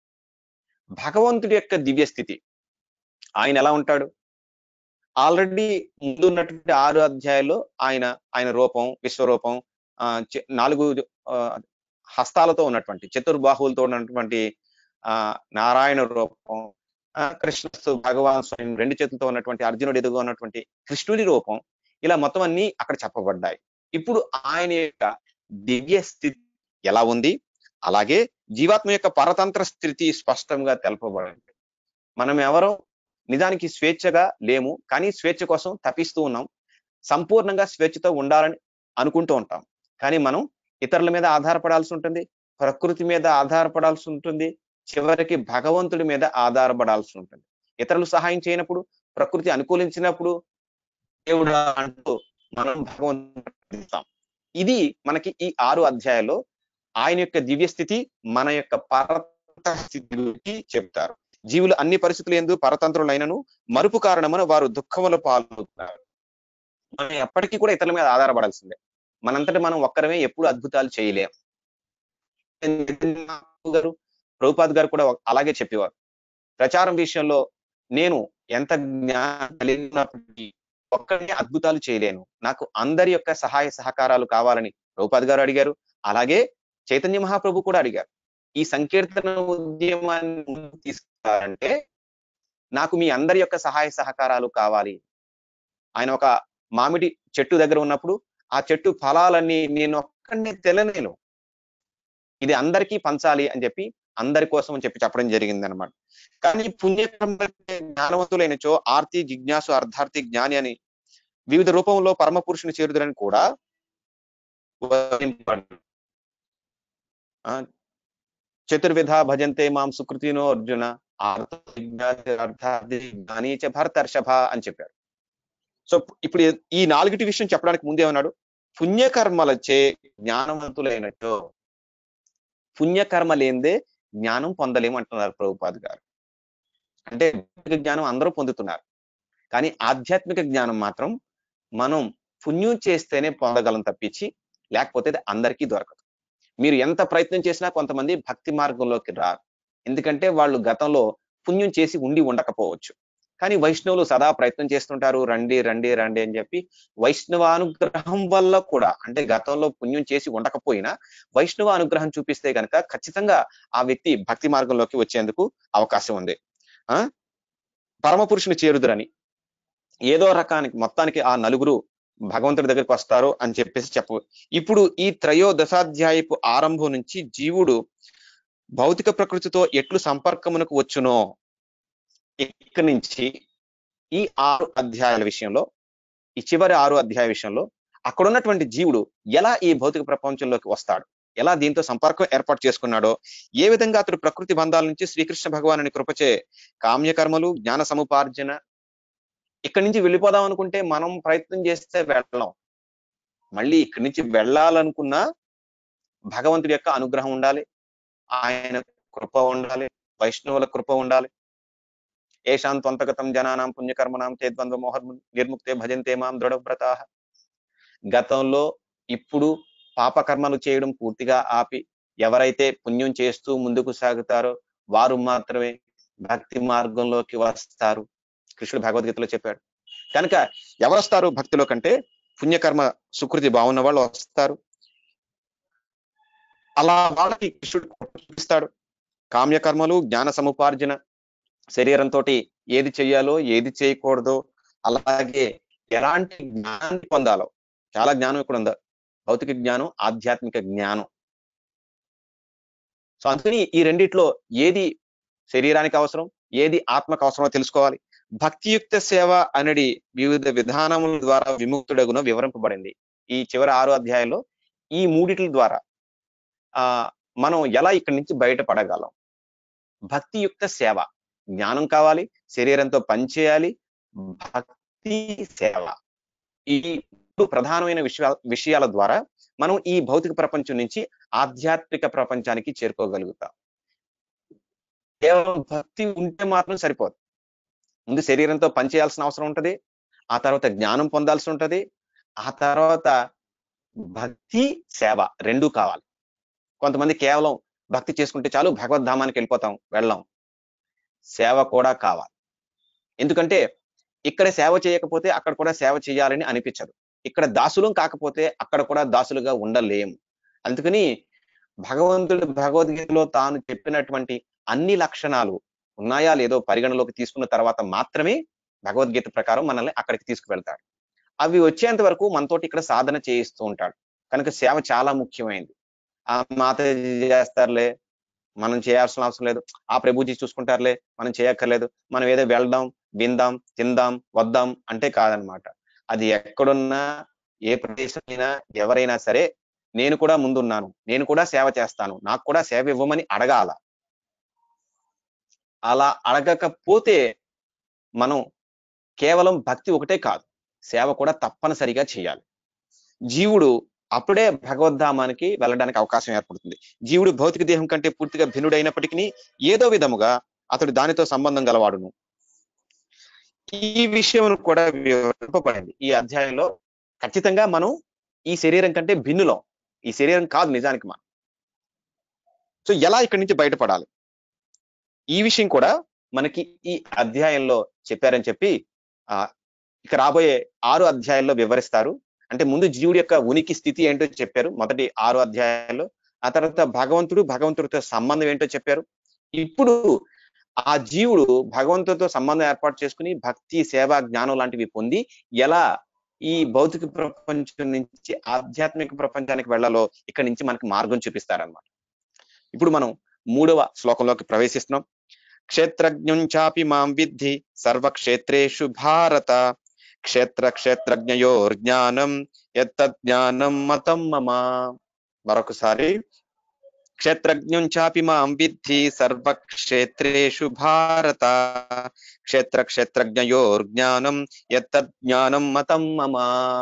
భగవంతుడి యొక్క దివ్య స్థితి ఆయన ఎలా ఉంటాడు ఆల్రెడీ ముందు ఉన్నటువంటి ఆరు అధ్యాయాల్లో ఆయన ఆయన రూపం విశ్వరూపం ఆ, చె- నాలుగు ఆ, హస్తాలతో ఉన్నటువంటి చతుర్బాహువులతో ఉన్నటువంటి ఆ నారాయణ రూపం ఆ, కృష్ణస్తు భగవాన్ స్వయం రెండు చేతులతో ఉన్నటువంటి అర్జునుడు ఎదుగా ఉన్నటువంటి కృష్ణుడి రూపం ఇలా మొత్తం అన్ని అక్కడ చెప్పబడ్డాయి ఇప్పుడు ఆయన యొక్క దివ్య స్థితి ఎలా ఉంది అలాగే జీవాత్మ యొక్క పరతంత్ర స్థితి స్పష్టంగా తెలపబడింది మనం ఎవరో నిజానికి స్వేచ్ఛగా లేము కానీ స్వేచ్ఛ కోసం తపిస్తూ ఉన్నాం సంపూర్ణంగా స్వేచ్ఛతో ఉండాలని అనుకుంటూ ఉంటాం కానీ మనం ఇతరుల మీద ఆధారపడాల్సి ఉంటుంది ప్రకృతి మీద ఆధారపడాల్సి ఉంటుంది చివరికి భగవంతుడి మీద ఆధారపడాల్సి ఉంటుంది ఇతరులు సహాయం చేయనప్పుడు ప్రకృతి అనుకూలించినప్పుడు దేవుడా అంటూ మనం భగవంతుతాం ఇది మనకి ఈ ఆరు అధ్యాయాల్లో ఆయన యొక్క దివ్య స్థితి మన యొక్క పరతంత్ర స్థితి గురించి చెప్తారు జీవులు అన్ని పరిస్థితులు ఎందు పరతంత్రులైనను మరుపు కారణమున వారు దుఃఖముల పాల్గొతున్నారు మనం ఎప్పటికీ కూడా ఇతరుల మీద ఆధారపడాల్సిందే మనంతటి మనం ఒక్కరమే ఎప్పుడు అద్భుతాలు చేయలేం గారు ప్రభుపాద్ గారు కూడా అలాగే చెప్పేవారు ప్రచారం విషయంలో నేను ఎంత జ్ఞానం కలిగినప్పటికీ ఒక్కడే అద్భుతాలు చేయలేను నాకు అందరి యొక్క సహాయ సహకారాలు కావాలని ప్రభుపాద్ గారు అడిగారు అలాగే చైతన్య మహాప్రభు కూడా అడిగారు ఈ సంకీర్తన ఉద్యమాన్ని ముందుకు తీసుకురావాలంటే నాకు మీ అందరి యొక్క సహాయ సహకారాలు కావాలి ఆయన ఒక మామిడి చెట్టు దగ్గర ఉన్నప్పుడు ఆ చెట్టు ఫలాలన్నీ నేను ఒక్కడనే తెలనేను ఇది అందరికీ పంచాలి అని చెప్పి అందరి కోసం అని చెప్పి చెప్పడం జరిగింది అనమాట కానీ పుణ్యకర్మ జ్ఞానవంతులైనచో ఆర్తి జిజ్ఞాసు అర్ధార్థి జ్ఞాని అని వివిధ రూపంలో పరమ పురుషుని చేరుదరని కూడా వర్ణింపబడింది. ఆ, చతుర్విధ భజంతే మాం సుకృతినో అర్జున ఆర్త జిజ్ఞాసి అర్థార్థి జ్ఞాని చ భరతర్షభ అని చెప్పారు సో ఇప్పుడు ఈ నాలుగిటి విషయం చెప్పడానికి ముందేమన్నాడు పుణ్యకర్మలచే జ్ఞానవంతులైనచో పుణ్యకర్మ లేనిదే జ్ఞానం పొందలేము అంటున్నారు ప్రభుపాద్ గారు అంటే భౌతిక జ్ఞానం అందరూ పొందుతున్నారు కానీ ఆధ్యాత్మిక జ్ఞానం మాత్రం మనం పుణ్యం చేస్తేనే పొందగలం తప్పించి లేకపోతే అది అందరికీ దొరకదు మీరు ఎంత ప్రయత్నం చేసినా కొంతమంది భక్తి మార్గంలోకి రారు ఎందుకంటే వాళ్ళు గతంలో పుణ్యం చేసి ఉండి ఉండకపోవచ్చు కానీ వైష్ణవులు సదా ప్రయత్నం చేస్తుంటారు రండి రండి రండి అని చెప్పి వైష్ణవ అనుగ్రహం వల్ల కూడా అంటే గతంలో పుణ్యం చేసి ఉండకపోయినా వైష్ణవ అనుగ్రహం చూపిస్తే గనక ఖచ్చితంగా ఆ వ్యక్తి భక్తి మార్గంలోకి వచ్చేందుకు అవకాశం ఉంది ఆ పరమ పురుషుని చేరుదురని ఏదో రకానికి మొత్తానికి ఆ నలుగురు భగవంతుడి దగ్గరికి వస్తారు అని చెప్పేసి చెప్పు ఇప్పుడు ఈ త్రయోదశాధ్యాయపు ఆరంభం నుంచి జీవుడు భౌతిక ప్రకృతితో ఎట్లు సంపర్కమునకు వచ్చునో ఇక్కడి నుంచి ఈ ఆరు అధ్యాయాల విషయంలో ఈ చివరి ఆరు అధ్యాయ విషయంలో అక్కడ ఉన్నటువంటి జీవుడు ఎలా ఈ భౌతిక ప్రపంచంలోకి వస్తాడు ఎలా దీంతో సంపర్కం ఏర్పాటు చేసుకున్నాడో ఏ విధంగా అతడు ప్రకృతి బంధాల నుంచి శ్రీకృష్ణ భగవానుని కృపచే కామ్యకర్మలు జ్ఞాన సముపార్జన ఇక్కడి నుంచి వెళ్ళిపోదాం అనుకుంటే మనం ప్రయత్నం చేస్తే వెళ్ళం మళ్ళీ ఇక్కడి నుంచి వెళ్ళాలనుకున్నా భగవంతుడి యొక్క అనుగ్రహం ఉండాలి ఆయన కృప ఉండాలి వైష్ణవుల కృప ఉండాలి ఏషాం త్వంతగతం జనానాం పుణ్యకర్మనాం తే ద్వంద్వ మోహ నిర్ముక్తే భజంతే మాం దృఢవ్రత గతంలో ఇప్పుడు పాపకర్మలు చేయడం పూర్తిగా ఆపి ఎవరైతే పుణ్యం చేస్తూ ముందుకు సాగుతారో వారు మాత్రమే భక్తి మార్గంలోకి వస్తారు కృష్ణుడు భగవద్గీతలో చెప్పాడు కనుక ఎవరు వస్తారు భక్తిలో కంటే పుణ్యకర్మ సుకృతి బాగున్న వాళ్ళు వస్తారు అలా వాళ్ళకి కృష్ణుడు చూపిస్తాడు కామ్యకర్మలు జ్ఞాన సముపార్జన శరీరంతో ఏది చెయ్యాలో ఏది చేయకూడదో అలాగే ఎలాంటి జ్ఞానాన్ని పొందాలో చాలా జ్ఞానం ఇక్కడ ఉంది భౌతిక జ్ఞానం ఆధ్యాత్మిక జ్ఞానం సో అందుకని ఈ రెండిట్లో ఏది శరీరానికి అవసరం ఏది ఆత్మకు అవసరమో తెలుసుకోవాలి భక్తియుక్త సేవ అనేది వివిధ విధానముల ద్వారా విముక్తుడగున వివరింపబడింది ఈ చివరి ఆరు అధ్యాయంలో ఈ మూడిట్ల ద్వారా ఆ మనం ఎలా ఇక్కడి నుంచి బయటపడగలం భక్తియుక్త సేవ జ్ఞానం కావాలి శరీరంతో పనిచేయాలి భక్తి సేవ ఈ మూడు ప్రధానమైన విషయాల విషయాల ద్వారా మనం ఈ భౌతిక ప్రపంచం నుంచి ఆధ్యాత్మిక ప్రపంచానికి చేరుకోగలుగుతాం కేవలం భక్తి ఉంటే మాత్రం సరిపోదు ముందు శరీరంతో పనిచేయాల్సిన అవసరం ఉంటది ఆ తర్వాత జ్ఞానం పొందాల్సి ఉంటది ఆ తర్వాత భక్తి సేవ రెండూ కావాలి కొంతమంది కేవలం భక్తి చేసుకుంటే చాలు భగవద్ధామానికి వెళ్ళిపోతాం వెళ్ళాం సేవ కూడా కావాలి ఎందుకంటే ఇక్కడ సేవ చేయకపోతే అక్కడ కూడా సేవ చేయాలని అనిపించదు ఇక్కడ దాసులం కాకపోతే అక్కడ కూడా దాసులుగా ఉండలేము అందుకని భగవంతుడు భగవద్గీతలో తాను చెప్పినటువంటి అన్ని లక్షణాలు ఉన్నాయా లేదో పరిగణలోకి తీసుకున్న తర్వాత మాత్రమే భగవద్గీత ప్రకారం మనల్ని అక్కడికి తీసుకువెళ్తాడు అవి వచ్చేంత వరకు మనతోటి ఇక్కడ సాధన చేయిస్తూ ఉంటాడు కనుక సేవ చాలా ముఖ్యమైనది ఆ మాత చేస్తారులే మనం చేయాల్సిన అవసరం లేదు ఆ ప్రభుజీ చూసుకుంటారులే మనం చేయక్కర్లేదు మనం ఏదో వెళ్దాం విందాం తిందాం వద్దాం అంటే కాదనమాట అది ఎక్కడున్నా ఏ ప్రదేశమైనా ఎవరైనా సరే నేను కూడా ముందున్నాను నేను కూడా సేవ చేస్తాను నాకు కూడా సేవ ఇవ్వమని అడగాల అలా అడగకపోతే మనం కేవలం భక్తి ఒకటే కాదు సేవ కూడా తప్పనిసరిగా చేయాలి జీవుడు అప్పుడే భగవద్ధామానికి వెళ్ళడానికి అవకాశం ఏర్పడుతుంది జీవుడు భౌతిక దేహం కంటే పూర్తిగా భిన్నుడైనప్పటికీ ఏదో విధముగా అతడు దానితో సంబంధం గలవాడును ఈ విషయం కూడా వివరింపబడింది ఈ అధ్యాయంలో ఖచ్చితంగా మనం ఈ శరీరం కంటే భిన్నులం ఈ శరీరం కాదు నిజానికి మనం సో ఎలా ఇక్కడి నుంచి బయటపడాలి ఈ విషయం కూడా మనకి ఈ అధ్యాయంలో చెప్పారని చెప్పి ఆ ఇక రాబోయే ఆరు అధ్యాయాల్లో వివరిస్తారు అంటే ముందు జీవుడి యొక్క ఉనికి స్థితి ఏంటో చెప్పారు మొదటి ఆరు అధ్యాయాల్లో ఆ తర్వాత భగవంతుడు భగవంతుడితో సంబంధం ఏంటో చెప్పారు ఇప్పుడు ఆ జీవుడు భగవంతుడితో సంబంధం ఏర్పాటు చేసుకుని భక్తి సేవ జ్ఞానం లాంటివి పొంది ఎలా ఈ భౌతిక ప్రపంచం నుంచి ఆధ్యాత్మిక ప్రపంచానికి వెళ్ళాలో ఇక్కడ నుంచి మనకి మార్గం చూపిస్తారనమాట ఇప్పుడు మనం మూడవ శ్లోకంలోకి ప్రవేశిస్తున్నాం క్షేత్రజ్ఞం చాపి మాం విద్ధి సర్వక్షేత్రేషు భారత క్షేత్ర క్షేత్రజ్ఞయోర్జ్ఞానం ఎత్తజ్ఞానం మతం మమ మరొకసారి క్షేత్రజ్ఞం చాపి మాం విద్ధి సర్వక్షేత్రేషు భారత క్షేత్ర క్షేత్రజ్ఞయోర్జ్ఞానం ఎత్తజ్ఞానం మతం మమ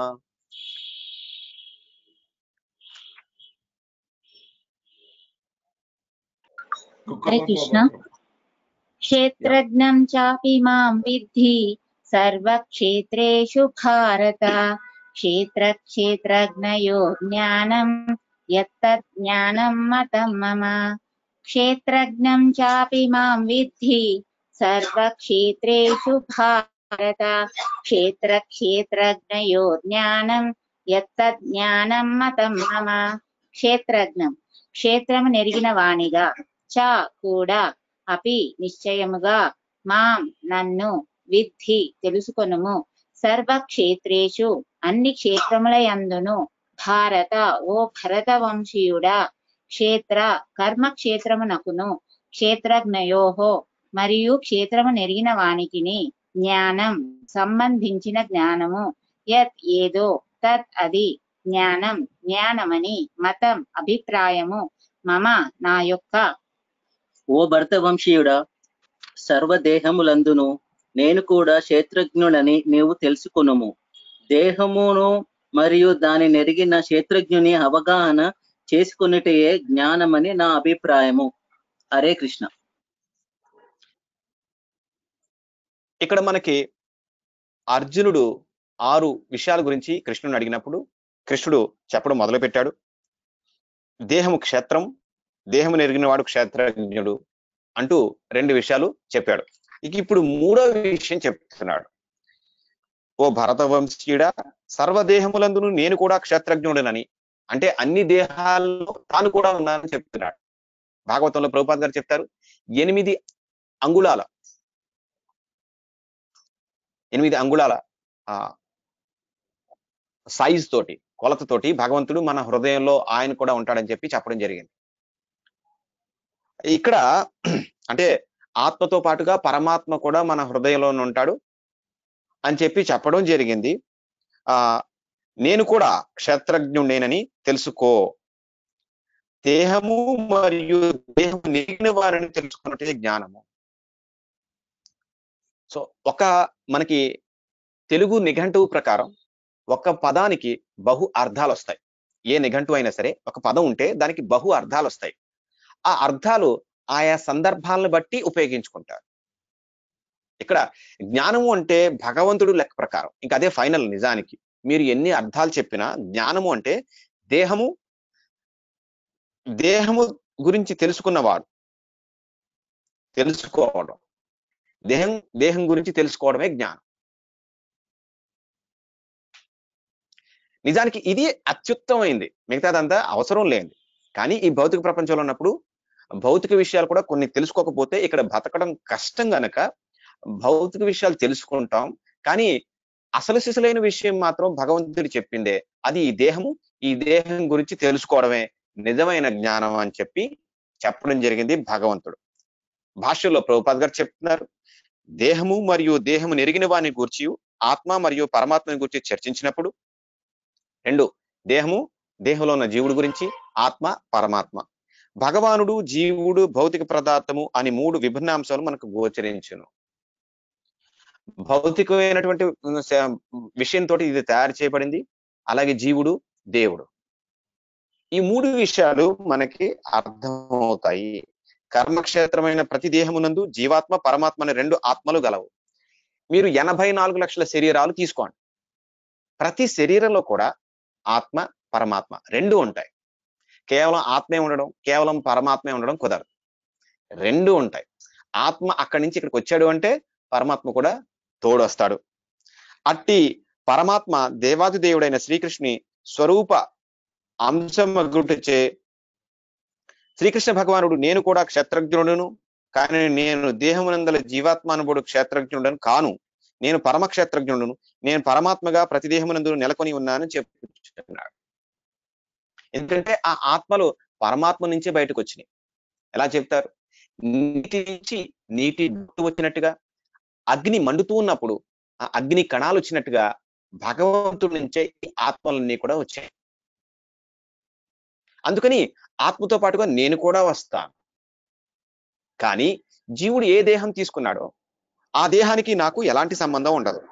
హరే కృష్ణ క్షేత్రజ్ఞం చాపి మాం విద్ధి సర్వక్షేత్రేషు భారత క్షేత్ర క్షేత్రజ్ఞయో జ్ఞానం యత్తజ్ఞానం మతం మమ క్షేత్రజ్ఞం చాపి మాం విద్ధి సర్వక్షేత్రేషు భారత క్షేత్ర క్షేత్రజ్ఞయో జ్ఞానం యత్తజ్ఞానం మతం మమ క్షేత్రజ్ఞం క్షేత్రము నెరిగిన వాణిగా చ కూడా అపి నిశ్చయముగా మాం నన్ను విద్ధి తెలుసుకొనుము సర్వక్షేత్రేషు అన్ని క్షేత్రముల యందును భారత ఓ భరత వంశీయుడా క్షేత్ర కర్మ క్షేత్రమునకును క్షేత్రజ్ఞయోహో మరియు క్షేత్రము నెరిగిన వానికిని జ్ఞానం సంబంధించిన జ్ఞానము యత్ ఏదో తత్ అది జ్ఞానం జ్ఞానమని మతం అభిప్రాయము మమ నా యొక్క ఓ భరత వంశీయుడా సర్వదేహములందును నేను కూడా క్షేత్రజ్ఞుడని నీవు తెలుసుకొనుము దేహమును మరియు దాని నెరిగిన క్షేత్రజ్ఞుని అవగాహన చేసుకున్నటయే జ్ఞానమని నా అభిప్రాయము హరే కృష్ణ ఇక్కడ మనకి అర్జునుడు ఆరు విషయాల గురించి కృష్ణుని అడిగినప్పుడు కృష్ణుడు చెప్పడం మొదలు పెట్టాడు దేహము క్షేత్రం దేహము నెరిగినవాడు క్షేత్రజ్ఞుడు అంటూ రెండు విషయాలు చెప్పాడు ఇక ఇప్పుడు మూడో విషయం చెప్తున్నాడు ఓ భరత వంశీయుడ సర్వదేహములందును నేను కూడా క్షేత్రజ్ఞుడనని అంటే అన్ని దేహాల్లో తాను కూడా ఉన్నానని చెప్తున్నాడు భాగవతంలో ప్రభుపాద్ గారు చెప్తారు ఎనిమిది అంగుళాల ఎనిమిది అంగుళాల ఆ సైజ్ తోటి కొలతతోటి భగవంతుడు మన హృదయంలో ఆయన కూడా ఉంటాడని చెప్పి చెప్పడం జరిగింది ఇక్కడ అంటే ఆత్మతో పాటుగా పరమాత్మ కూడా మన హృదయంలో ఉంటాడు అని చెప్పి చెప్పడం జరిగింది ఆ నేను కూడా క్షేత్రజ్ఞుడేనని తెలుసుకో దేహము మరియు దేహము నెగిన వారిని తెలుసుకున్నట్టే జ్ఞానము సో ఒక మనకి తెలుగు నిఘంటువు ప్రకారం ఒక పదానికి బహు అర్థాలు వస్తాయి ఏ నిఘంటు అయినా సరే ఒక పదం ఉంటే దానికి బహు అర్థాలు వస్తాయి ఆ అర్థాలు ఆయా సందర్భాలను బట్టి ఉపయోగించుకుంటారు ఇక్కడ జ్ఞానము అంటే భగవంతుడు లెక్క ప్రకారం ఇంకా అదే ఫైనల్ నిజానికి మీరు ఎన్ని అర్థాలు చెప్పినా జ్ఞానము అంటే దేహము దేహము గురించి తెలుసుకున్నవాడు తెలుసుకోవడం దేహం దేహం గురించి తెలుసుకోవడమే జ్ఞానం నిజానికి ఇది అత్యుత్తమైంది మిగతాదంతా అవసరం లేనిది కానీ ఈ భౌతిక ప్రపంచంలో ఉన్నప్పుడు భౌతిక విషయాలు కూడా కొన్ని తెలుసుకోకపోతే ఇక్కడ బతకడం కష్టం గనక భౌతిక విషయాలు తెలుసుకుంటాం కానీ అసలు సిసలైన విషయం మాత్రం భగవంతుడు చెప్పిందే అది ఈ దేహము ఈ దేహం గురించి తెలుసుకోవడమే నిజమైన జ్ఞానం అని చెప్పి చెప్పడం జరిగింది భగవంతుడు భాష్యంలో ప్రభుపాద్ గారు చెప్తున్నారు దేహము మరియు దేహము నెరిగిన వాని గూర్చి ఆత్మ మరియు పరమాత్మని గురించి చర్చించినప్పుడు రెండు దేహము దేహంలో ఉన్న జీవుడు గురించి ఆత్మ పరమాత్మ భగవానుడు జీవుడు భౌతిక పదార్థము అని మూడు విభిన్న అంశాలు మనకు గోచరించును భౌతికమైనటువంటి విషయంతో ఇది తయారు చేయబడింది అలాగే జీవుడు దేవుడు ఈ మూడు విషయాలు మనకి అర్థమవుతాయి కర్మక్షేత్రమైన ప్రతి దేహమునందు జీవాత్మ పరమాత్మ అనే రెండు ఆత్మలు గలవు మీరు ఎనభై నాలుగు లక్షల శరీరాలు తీసుకోండి ప్రతి శరీరంలో కూడా ఆత్మ పరమాత్మ రెండు ఉంటాయి కేవలం ఆత్మే ఉండడం కేవలం పరమాత్మే ఉండడం కుదరదు రెండు ఉంటాయి ఆత్మ అక్కడి నుంచి ఇక్కడికి వచ్చాడు అంటే పరమాత్మ కూడా తోడొస్తాడు అట్టి పరమాత్మ దేవాది దేవుడైన శ్రీకృష్ణుని స్వరూప అంశమగుటచే శ్రీకృష్ణ భగవానుడు నేను కూడా క్షేత్రజ్ఞుడును కానీ నేను దేహమునందల జీవాత్మానుభుడు క్షేత్రజ్ఞుడను కాను నేను పరమ క్షేత్రజ్ఞుడును నేను పరమాత్మగా ప్రతి దేహమునందు నెలకొని ఉన్నానని చెప్పుచున్నాడు ఎందుకంటే ఆ ఆత్మలు పరమాత్మ నుంచే బయటకు వచ్చినాయి ఎలా చెప్తారు నీటి నుంచి నీటి బొట్టు వచ్చినట్టుగా అగ్ని మండుతూ ఉన్నప్పుడు ఆ అగ్ని కణాలు వచ్చినట్టుగా భగవంతుడి నుంచే ఈ ఆత్మలన్నీ కూడా వచ్చాయి అందుకని ఆత్మతో పాటుగా నేను కూడా వస్తాను కానీ జీవుడు ఏ దేహం తీసుకున్నాడో ఆ దేహానికి నాకు ఎలాంటి సంబంధం ఉండదు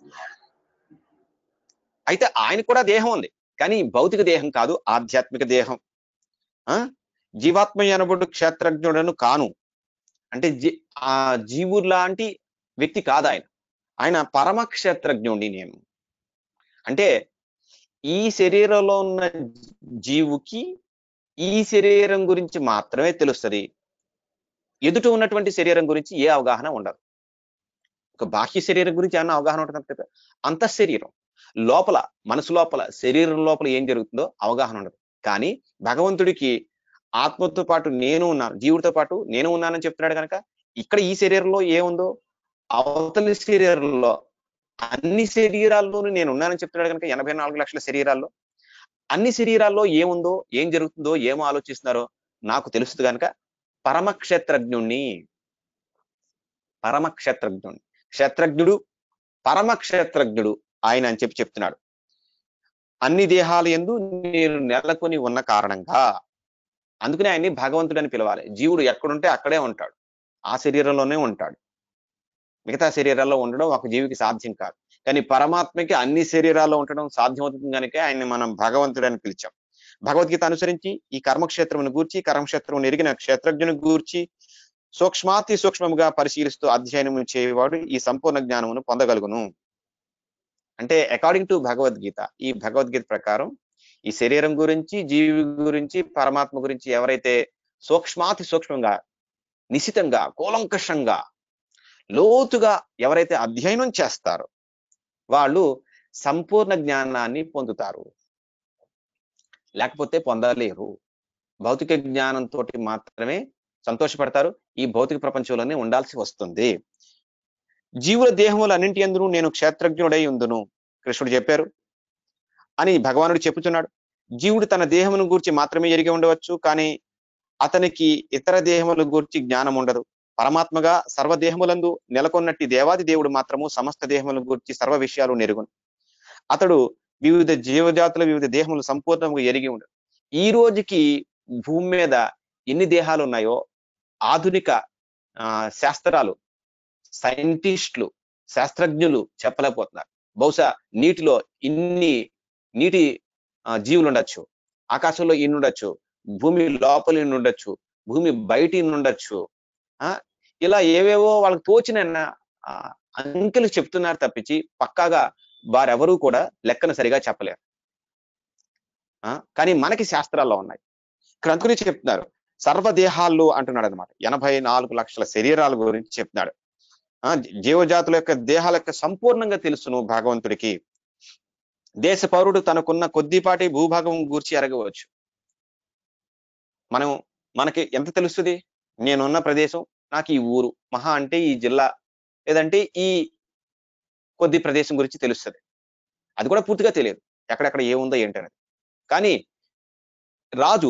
అయితే ఆయన కూడా దేహం ఉంది కానీ భౌతిక దేహం కాదు ఆధ్యాత్మిక దేహం ఆ జీవాత్మ అనబడు క్షేత్రజ్ఞుడను కాను అంటే జీ ఆ జీవుడు లాంటి వ్యక్తి కాదు ఆయన ఆయన పరమ క్షేత్రజ్ఞుడి నేను అంటే ఈ శరీరంలో ఉన్న జీవుకి ఈ శరీరం గురించి మాత్రమే తెలుస్తుంది ఎదుట ఉన్నటువంటి శరీరం గురించి ఏ అవగాహన ఉండదు ఒక బాహ్య శరీరం గురించి ఏమన్నా అవగాహన ఉంటుంది అంత శరీరం లోపల మనసు లోపల శరీరం లోపల ఏం జరుగుతుందో అవగాహన ఉండదు కానీ భగవంతుడికి ఆత్మతో పాటు నేను ఉన్నాను జీవుడితో పాటు నేను ఉన్నానని చెప్తున్నాడు కనుక ఇక్కడ ఈ శరీరంలో ఏముందో అవతలి శరీరంలో అన్ని శరీరాల్లోనూ నేను ఉన్నానని చెప్తున్నాడు కనుక ఎనభై నాలుగు లక్షల శరీరాల్లో అన్ని శరీరాల్లో ఏముందో ఏం జరుగుతుందో ఏమో ఆలోచిస్తున్నారో నాకు తెలుస్తుంది కనుక పరమక్షేత్రజ్ఞుణ్ణి పరమక్షేత్రజ్ఞుణ్ణి క్షేత్రజ్ఞుడు పరమక్షేత్రజ్ఞుడు ఆయన అని చెప్పి చెప్తున్నాడు అన్ని దేహాలు ఎందు నేను నెలకొని ఉన్న కారణంగా అందుకనే ఆయన్ని భగవంతుడు అని పిలవాలి జీవుడు ఎక్కడుంటే అక్కడే ఉంటాడు ఆ శరీరంలోనే ఉంటాడు మిగతా శరీరాల్లో ఉండడం ఒక జీవికి సాధ్యం కాదు కానీ పరమాత్మకి అన్ని శరీరాల్లో ఉండడం సాధ్యమవుతుంది కనుక ఆయన్ని మనం భగవంతుడు అని పిలిచాం భగవద్గీత అనుసరించి ఈ కర్మక్షేత్రమును గూర్చి కర్మక్షేత్రం ఎరిగిన క్షేత్రజ్ఞుని గూర్చి సూక్ష్మాతి సూక్ష్మముగా పరిశీలిస్తూ అధ్యయనం చేయవాడు ఈ సంపూర్ణ జ్ఞానమును పొందగలుగును అంటే అకార్డింగ్ టు భగవద్గీత ఈ భగవద్గీత ప్రకారం ఈ శరీరం గురించి జీవి గురించి పరమాత్మ గురించి ఎవరైతే సూక్ష్మాతి సూక్ష్మంగా నిశితంగా కూలంకషంగా లోతుగా ఎవరైతే అధ్యయనం చేస్తారో వాళ్ళు సంపూర్ణ జ్ఞానాన్ని పొందుతారు లేకపోతే పొందలేరు భౌతిక జ్ఞానంతో మాత్రమే సంతోషపడతారు ఈ భౌతిక ప్రపంచంలోనే ఉండాల్సి వస్తుంది జీవుల దేహములన్నింటి ఎందును నేను క్షేత్రజ్ఞుడై ఉందును కృష్ణుడు చెప్పారు అని భగవానుడు చెప్పుచున్నాడు జీవుడు తన దేహమును గూర్చి మాత్రమే ఎరిగి ఉండవచ్చు కానీ అతనికి ఇతర దేహముల గూర్చి జ్ఞానం ఉండదు పరమాత్మగా సర్వదేహములందు నెలకొన్నట్టి దేవాది దేవుడు మాత్రము సమస్త దేహముల గురించి సర్వ విషయాలు నెరుగును అతడు వివిధ జీవజాతుల వివిధ దేహములు సంపూర్ణంగా ఎరిగి ఉండడు ఈ రోజుకి భూమి మీద ఎన్ని దేహాలు ఉన్నాయో ఆధునిక ఆ శాస్త్రాలు సైంటిస్టులు శాస్త్రజ్ఞులు చెప్పలేకపోతున్నారు బహుశా నీటిలో ఇన్ని నీటి ఆ, జీవులు ఉండొచ్చు ఆకాశంలో ఇన్ని ఉండొచ్చు భూమి లోపల ఇన్ని ఉండొచ్చు భూమి బయట ఇన్ని ఉండొచ్చు ఆ ఇలా ఏవేవో వాళ్ళకి తోచిన ఆ, అంకెలు చెప్తున్నారు తప్పించి పక్కాగా వారెవరూ కూడా లెక్కను సరిగా చెప్పలేరు ఆ కానీ మనకి శాస్త్రాల్లో ఉన్నాయి ఇక్కడ అందుకని చెప్తున్నారు సర్వదేహాల్లో అంటున్నాడు అనమాట ఎనభై నాలుగు లక్షల శరీరాల గురించి చెప్తున్నాడు ఆ జీవజాతుల యొక్క దేహాల యొక్క సంపూర్ణంగా తెలుసును భగవంతుడికి దేశ పౌరుడు తనకున్న కొద్దిపాటి భూభాగం గూర్చి ఎరగవచ్చు మనం మనకి ఎంత తెలుస్తుంది నేనున్న ప్రదేశం నాకు ఈ ఊరు మహా అంటే ఈ జిల్లా లేదంటే ఈ కొద్ది ప్రదేశం గురించి తెలుస్తుంది అది కూడా పూర్తిగా తెలియదు ఎక్కడెక్కడ ఏముందో ఏంటనేది కానీ రాజు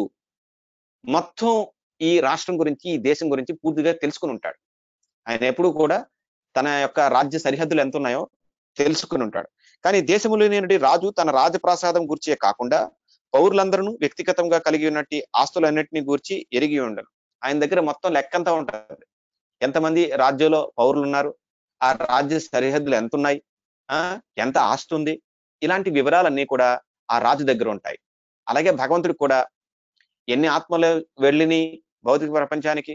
మొత్తం ఈ రాష్ట్రం గురించి ఈ దేశం గురించి పూర్తిగా తెలుసుకుని ఉంటాడు ఆయన ఎప్పుడు కూడా తన యొక్క రాజ్య సరిహద్దులు ఎంత ఉన్నాయో తెలుసుకుని ఉంటాడు కానీ దేశములోని రాజు తన రాజప్రాసాదం గురించే కాకుండా పౌరులందరూ వ్యక్తిగతంగా కలిగి ఉన్నట్టు ఆస్తులన్నింటినీ గూర్చి ఎరిగి ఉండను ఆయన దగ్గర మొత్తం లెక్కంతా ఉంటుంది ఎంతమంది రాజ్యంలో పౌరులు ఉన్నారు ఆ రాజ్య సరిహద్దులు ఎంత ఉన్నాయి ఆ ఎంత ఆస్తి ఉంది ఇలాంటి వివరాలన్నీ కూడా ఆ రాజు దగ్గర ఉంటాయి అలాగే భగవంతుడికి కూడా ఎన్ని ఆత్మలు వెళ్ళిని భౌతిక ప్రపంచానికి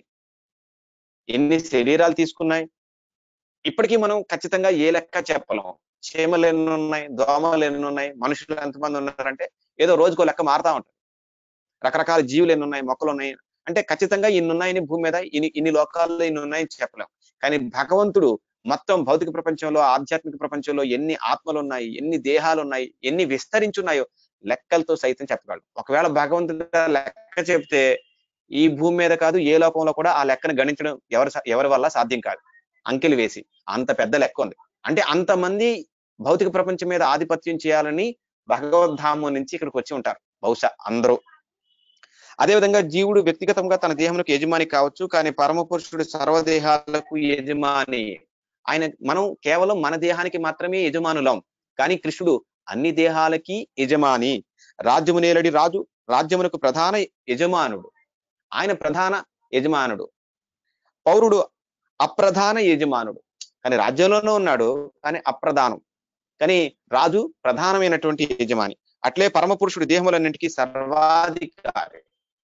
ఎన్ని శరీరాలు తీసుకున్నాయి ఇప్పటికీ మనం ఖచ్చితంగా ఏ లెక్క చెప్పలేము చీమలు ఎన్ని ఉన్నాయి దోమలు ఎన్ని ఉన్నాయి మనుషులు ఎంతమంది ఉన్నారంటే ఏదో రోజుకో లెక్క మారుతా ఉంటుంది రకరకాల జీవులు ఎన్ని ఉన్నాయి మొక్కలు ఉన్నాయి అంటే ఖచ్చితంగా ఇన్ని ఉన్నాయని భూమి మీద ఇన్ని ఇన్ని లోకాల్లో ఇన్ని ఉన్నాయని చెప్పలేం కానీ భగవంతుడు మొత్తం భౌతిక ప్రపంచంలో ఆధ్యాత్మిక ప్రపంచంలో ఎన్ని ఆత్మలు ఉన్నాయి ఎన్ని దేహాలు ఉన్నాయి ఎన్ని విస్తరించున్నాయో లెక్కలతో సైతం చెప్పగలడు ఒకవేళ భగవంతుడు లెక్క చెప్తే ఈ భూమి మీద కాదు ఏ లోకంలో కూడా ఆ లెక్కను గణించడం ఎవరి స- ఎవరి వల్ల సాధ్యం కాదు అంకెలు వేసి అంత పెద్ద లెక్క ఉంది అంటే అంతమంది భౌతిక ప్రపంచం మీద ఆధిపత్యం చేయాలని భగవద్ధామం నుంచి ఇక్కడికి వచ్చి ఉంటారు బహుశా అందరూ అదేవిధంగా జీవుడు వ్యక్తిగతంగా తన దేహములకు యజమాని కావచ్చు కానీ పరమ పురుషుడు సర్వదేహాలకు యజమాని ఆయన మనం కేవలం మన దేహానికి మాత్రమే యజమానులం కానీ కృష్ణుడు అన్ని దేహాలకి యజమాని రాజ్యము నేలడి రాజు రాజ్యమునకు ప్రధాన యజమానుడు ఆయన ప్రధాన యజమానుడు పౌరుడు అప్రధాన యజమానుడు కానీ రాజ్యంలోనే ఉన్నాడు కానీ అప్రధానం కానీ రాజు ప్రధానమైనటువంటి యజమాని అట్లే పరమ పురుషుడు దేహములన్నింటికీ సర్వాధికారి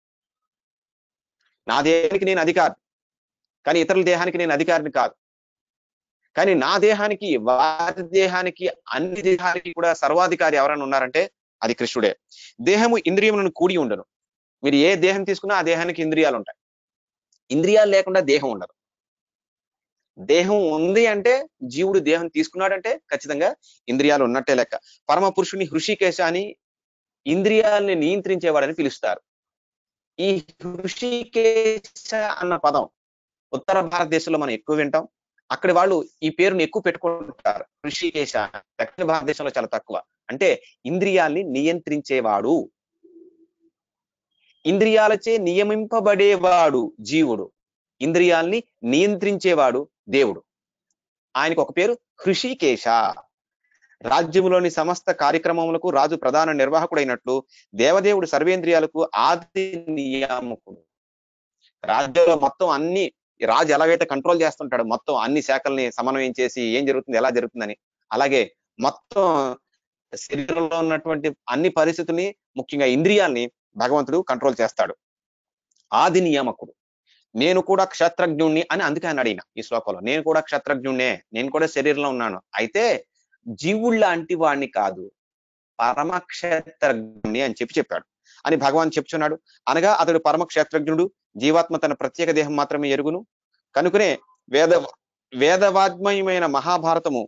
నా దేహానికి నేను అధికారి కానీ ఇతరుల దేహానికి నేను అధికారిని కాదు కానీ నా దేహానికి వారి దేహానికి అన్ని దేహానికి కూడా సర్వాధికారి ఎవరైనా ఉన్నారంటే అది కృష్ణుడే దేహము ఇంద్రియములను కూడి ఉండను మీరు ఏ దేహం తీసుకున్నా ఆ దేహానికి ఇంద్రియాలు ఉంటాయి ఇంద్రియాలు లేకుండా దేహం ఉండదు దేహం ఉంది అంటే జీవుడు దేహం తీసుకున్నాడంటే ఖచ్చితంగా ఇంద్రియాలు ఉన్నట్టే లెక్క పరమ పురుషుని హృషికేశ అని ఇంద్రియాలని నియంత్రించేవాడని పిలుస్తారు ఈ హృషికేశ అన్న పదం ఉత్తర భారతదేశంలో మనం ఎక్కువ వింటాం అక్కడి వాళ్ళు ఈ పేరుని ఎక్కువ పెట్టుకుంటారు హృషికేశ దక్షిణ భారతదేశంలో చాలా తక్కువ అంటే ఇంద్రియాల్ని నియంత్రించేవాడు ఇంద్రియాలచే నియమింపబడేవాడు జీవుడు ఇంద్రియాల్ని నియంత్రించేవాడు దేవుడు ఆయనకు ఒక పేరు హృషికేశ రాజ్యములోని సమస్త కార్యక్రమములకు రాజు ప్రధాన నిర్వాహకుడైనట్లు దేవదేవుడు సర్వేంద్రియాలకు ఆది నియామకుడు రాజ్యంలో మొత్తం అన్ని రాజు ఎలాగైతే కంట్రోల్ చేస్తుంటాడు మొత్తం అన్ని శాఖల్ని సమన్వయం చేసి ఏం జరుగుతుంది ఎలా జరుగుతుందని అలాగే మొత్తం శరీరంలో ఉన్నటువంటి అన్ని పరిస్థితుల్ని ముఖ్యంగా ఇంద్రియాల్ని భగవంతుడు కంట్రోల్ చేస్తాడు ఆది నియామకుడు నేను కూడా క్షేత్రజ్ఞుణ్ణి అని అందుకే ఆయన అడిగిన ఈ శ్లోకంలో నేను కూడా క్షేత్రజ్ఞుణ్ణే నేను కూడా శరీరంలో ఉన్నాను అయితే జీవుళ్ళ లాంటి వాడిని కాదు పరమ క్షేత్రజ్ఞుణ్ణి అని చెప్పి చెప్పాడు అని భగవాన్ చెప్తున్నాడు అనగా అతడు పరమ క్షేత్రజ్ఞుడు జీవాత్మ తన ప్రత్యేక దేహం మాత్రమే ఎరుగును కనుకనే వేద వేదవాద్మయమైన మహాభారతము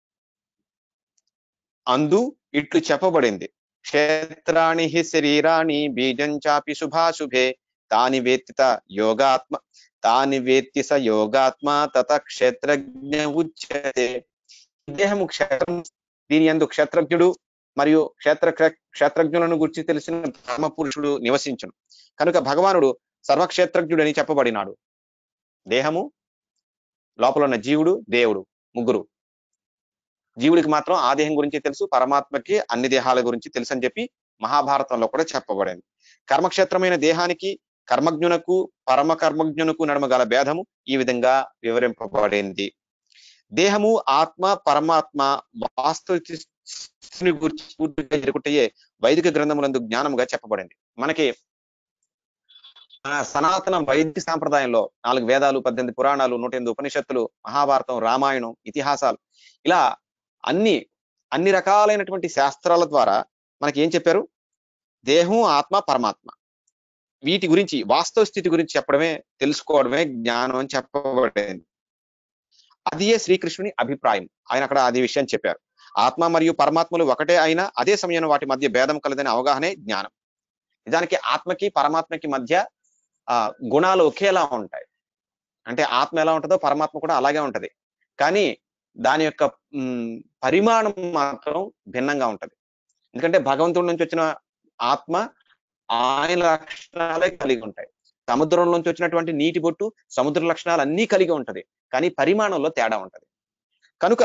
అందు ఇట్లు చెప్పబడింది క్షేత్రాణి హి శరీరాణి బీజం చాపి శుభాశుభే తాని వేత్తిత యోగాత్మ తాని వేత్తి స యోగాత్మ తత క్షేత్రజ్ఞ ఉచ్యతే దేహము క్షేత్రం దీని యందు క్షేత్రజ్ఞుడు మరియు క్షేత్ర క్షేత్రజ్ఞులను గురించి తెలిసిన ధర్మ పురుషుడు నివసించును కనుక భగవానుడు సర్వక్షేత్రజ్ఞుడని చెప్పబడినాడు దేహము లోపల ఉన్న జీవుడు దేవుడు ముగ్గురు జీవుడికి మాత్రం ఆ దేహం గురించి తెలుసు పరమాత్మకి అన్ని దేహాల గురించి తెలుసు అని చెప్పి మహాభారతంలో కూడా చెప్పబడింది కర్మక్షేత్రమైన దేహానికి కర్మజ్ఞునకు పరమ కర్మజ్ఞునకు నడుమ గల భేదము ఈ విధంగా వివరింపబడింది దేహము ఆత్మ పరమాత్మ వాస్తవ గురించి పూర్తిగా ఎరుగుటయే వైదిక గ్రంథములందు జ్ఞానముగా చెప్పబడింది మనకి మన సనాతన వైదిక సాంప్రదాయంలో నాలుగు వేదాలు పద్దెనిమిది పురాణాలు నూట ఎనిమిది ఉపనిషత్తులు మహాభారతం రామాయణం ఇతిహాసాలు ఇలా అన్ని అన్ని రకాలైనటువంటి శాస్త్రాల ద్వారా మనకి ఏం చెప్పారు దేహం ఆత్మ పరమాత్మ వీటి గురించి వాస్తవ స్థితి గురించి చెప్పడమే తెలుసుకోవడమే జ్ఞానం అని చెప్పబడింది అదియే శ్రీకృష్ణుని అభిప్రాయం ఆయన అక్కడ అదే విషయం చెప్పారు ఆత్మ మరియు పరమాత్మలు ఒకటే అయినా అదే సమయంలో వాటి మధ్య భేదం కలదనే అవగాహనే జ్ఞానం నిజానికి ఆత్మకి పరమాత్మకి మధ్య ఆ గుణాలు ఒకేలా ఉంటాయి అంటే ఆత్మ ఎలా ఉంటుందో పరమాత్మ కూడా అలాగే ఉంటది కానీ దాని యొక్క ఉమ్, పరిమాణం మాత్రం భిన్నంగా ఉంటది ఎందుకంటే భగవంతుడి నుంచి వచ్చిన ఆత్మ ఆయన లక్షణాలే కలిగి ఉంటాయి సముద్రం నుంచి వచ్చినటువంటి నీటి బొట్టు సముద్ర లక్షణాలు అన్నీ కలిగి ఉంటది కానీ పరిమాణంలో తేడా ఉంటది కనుక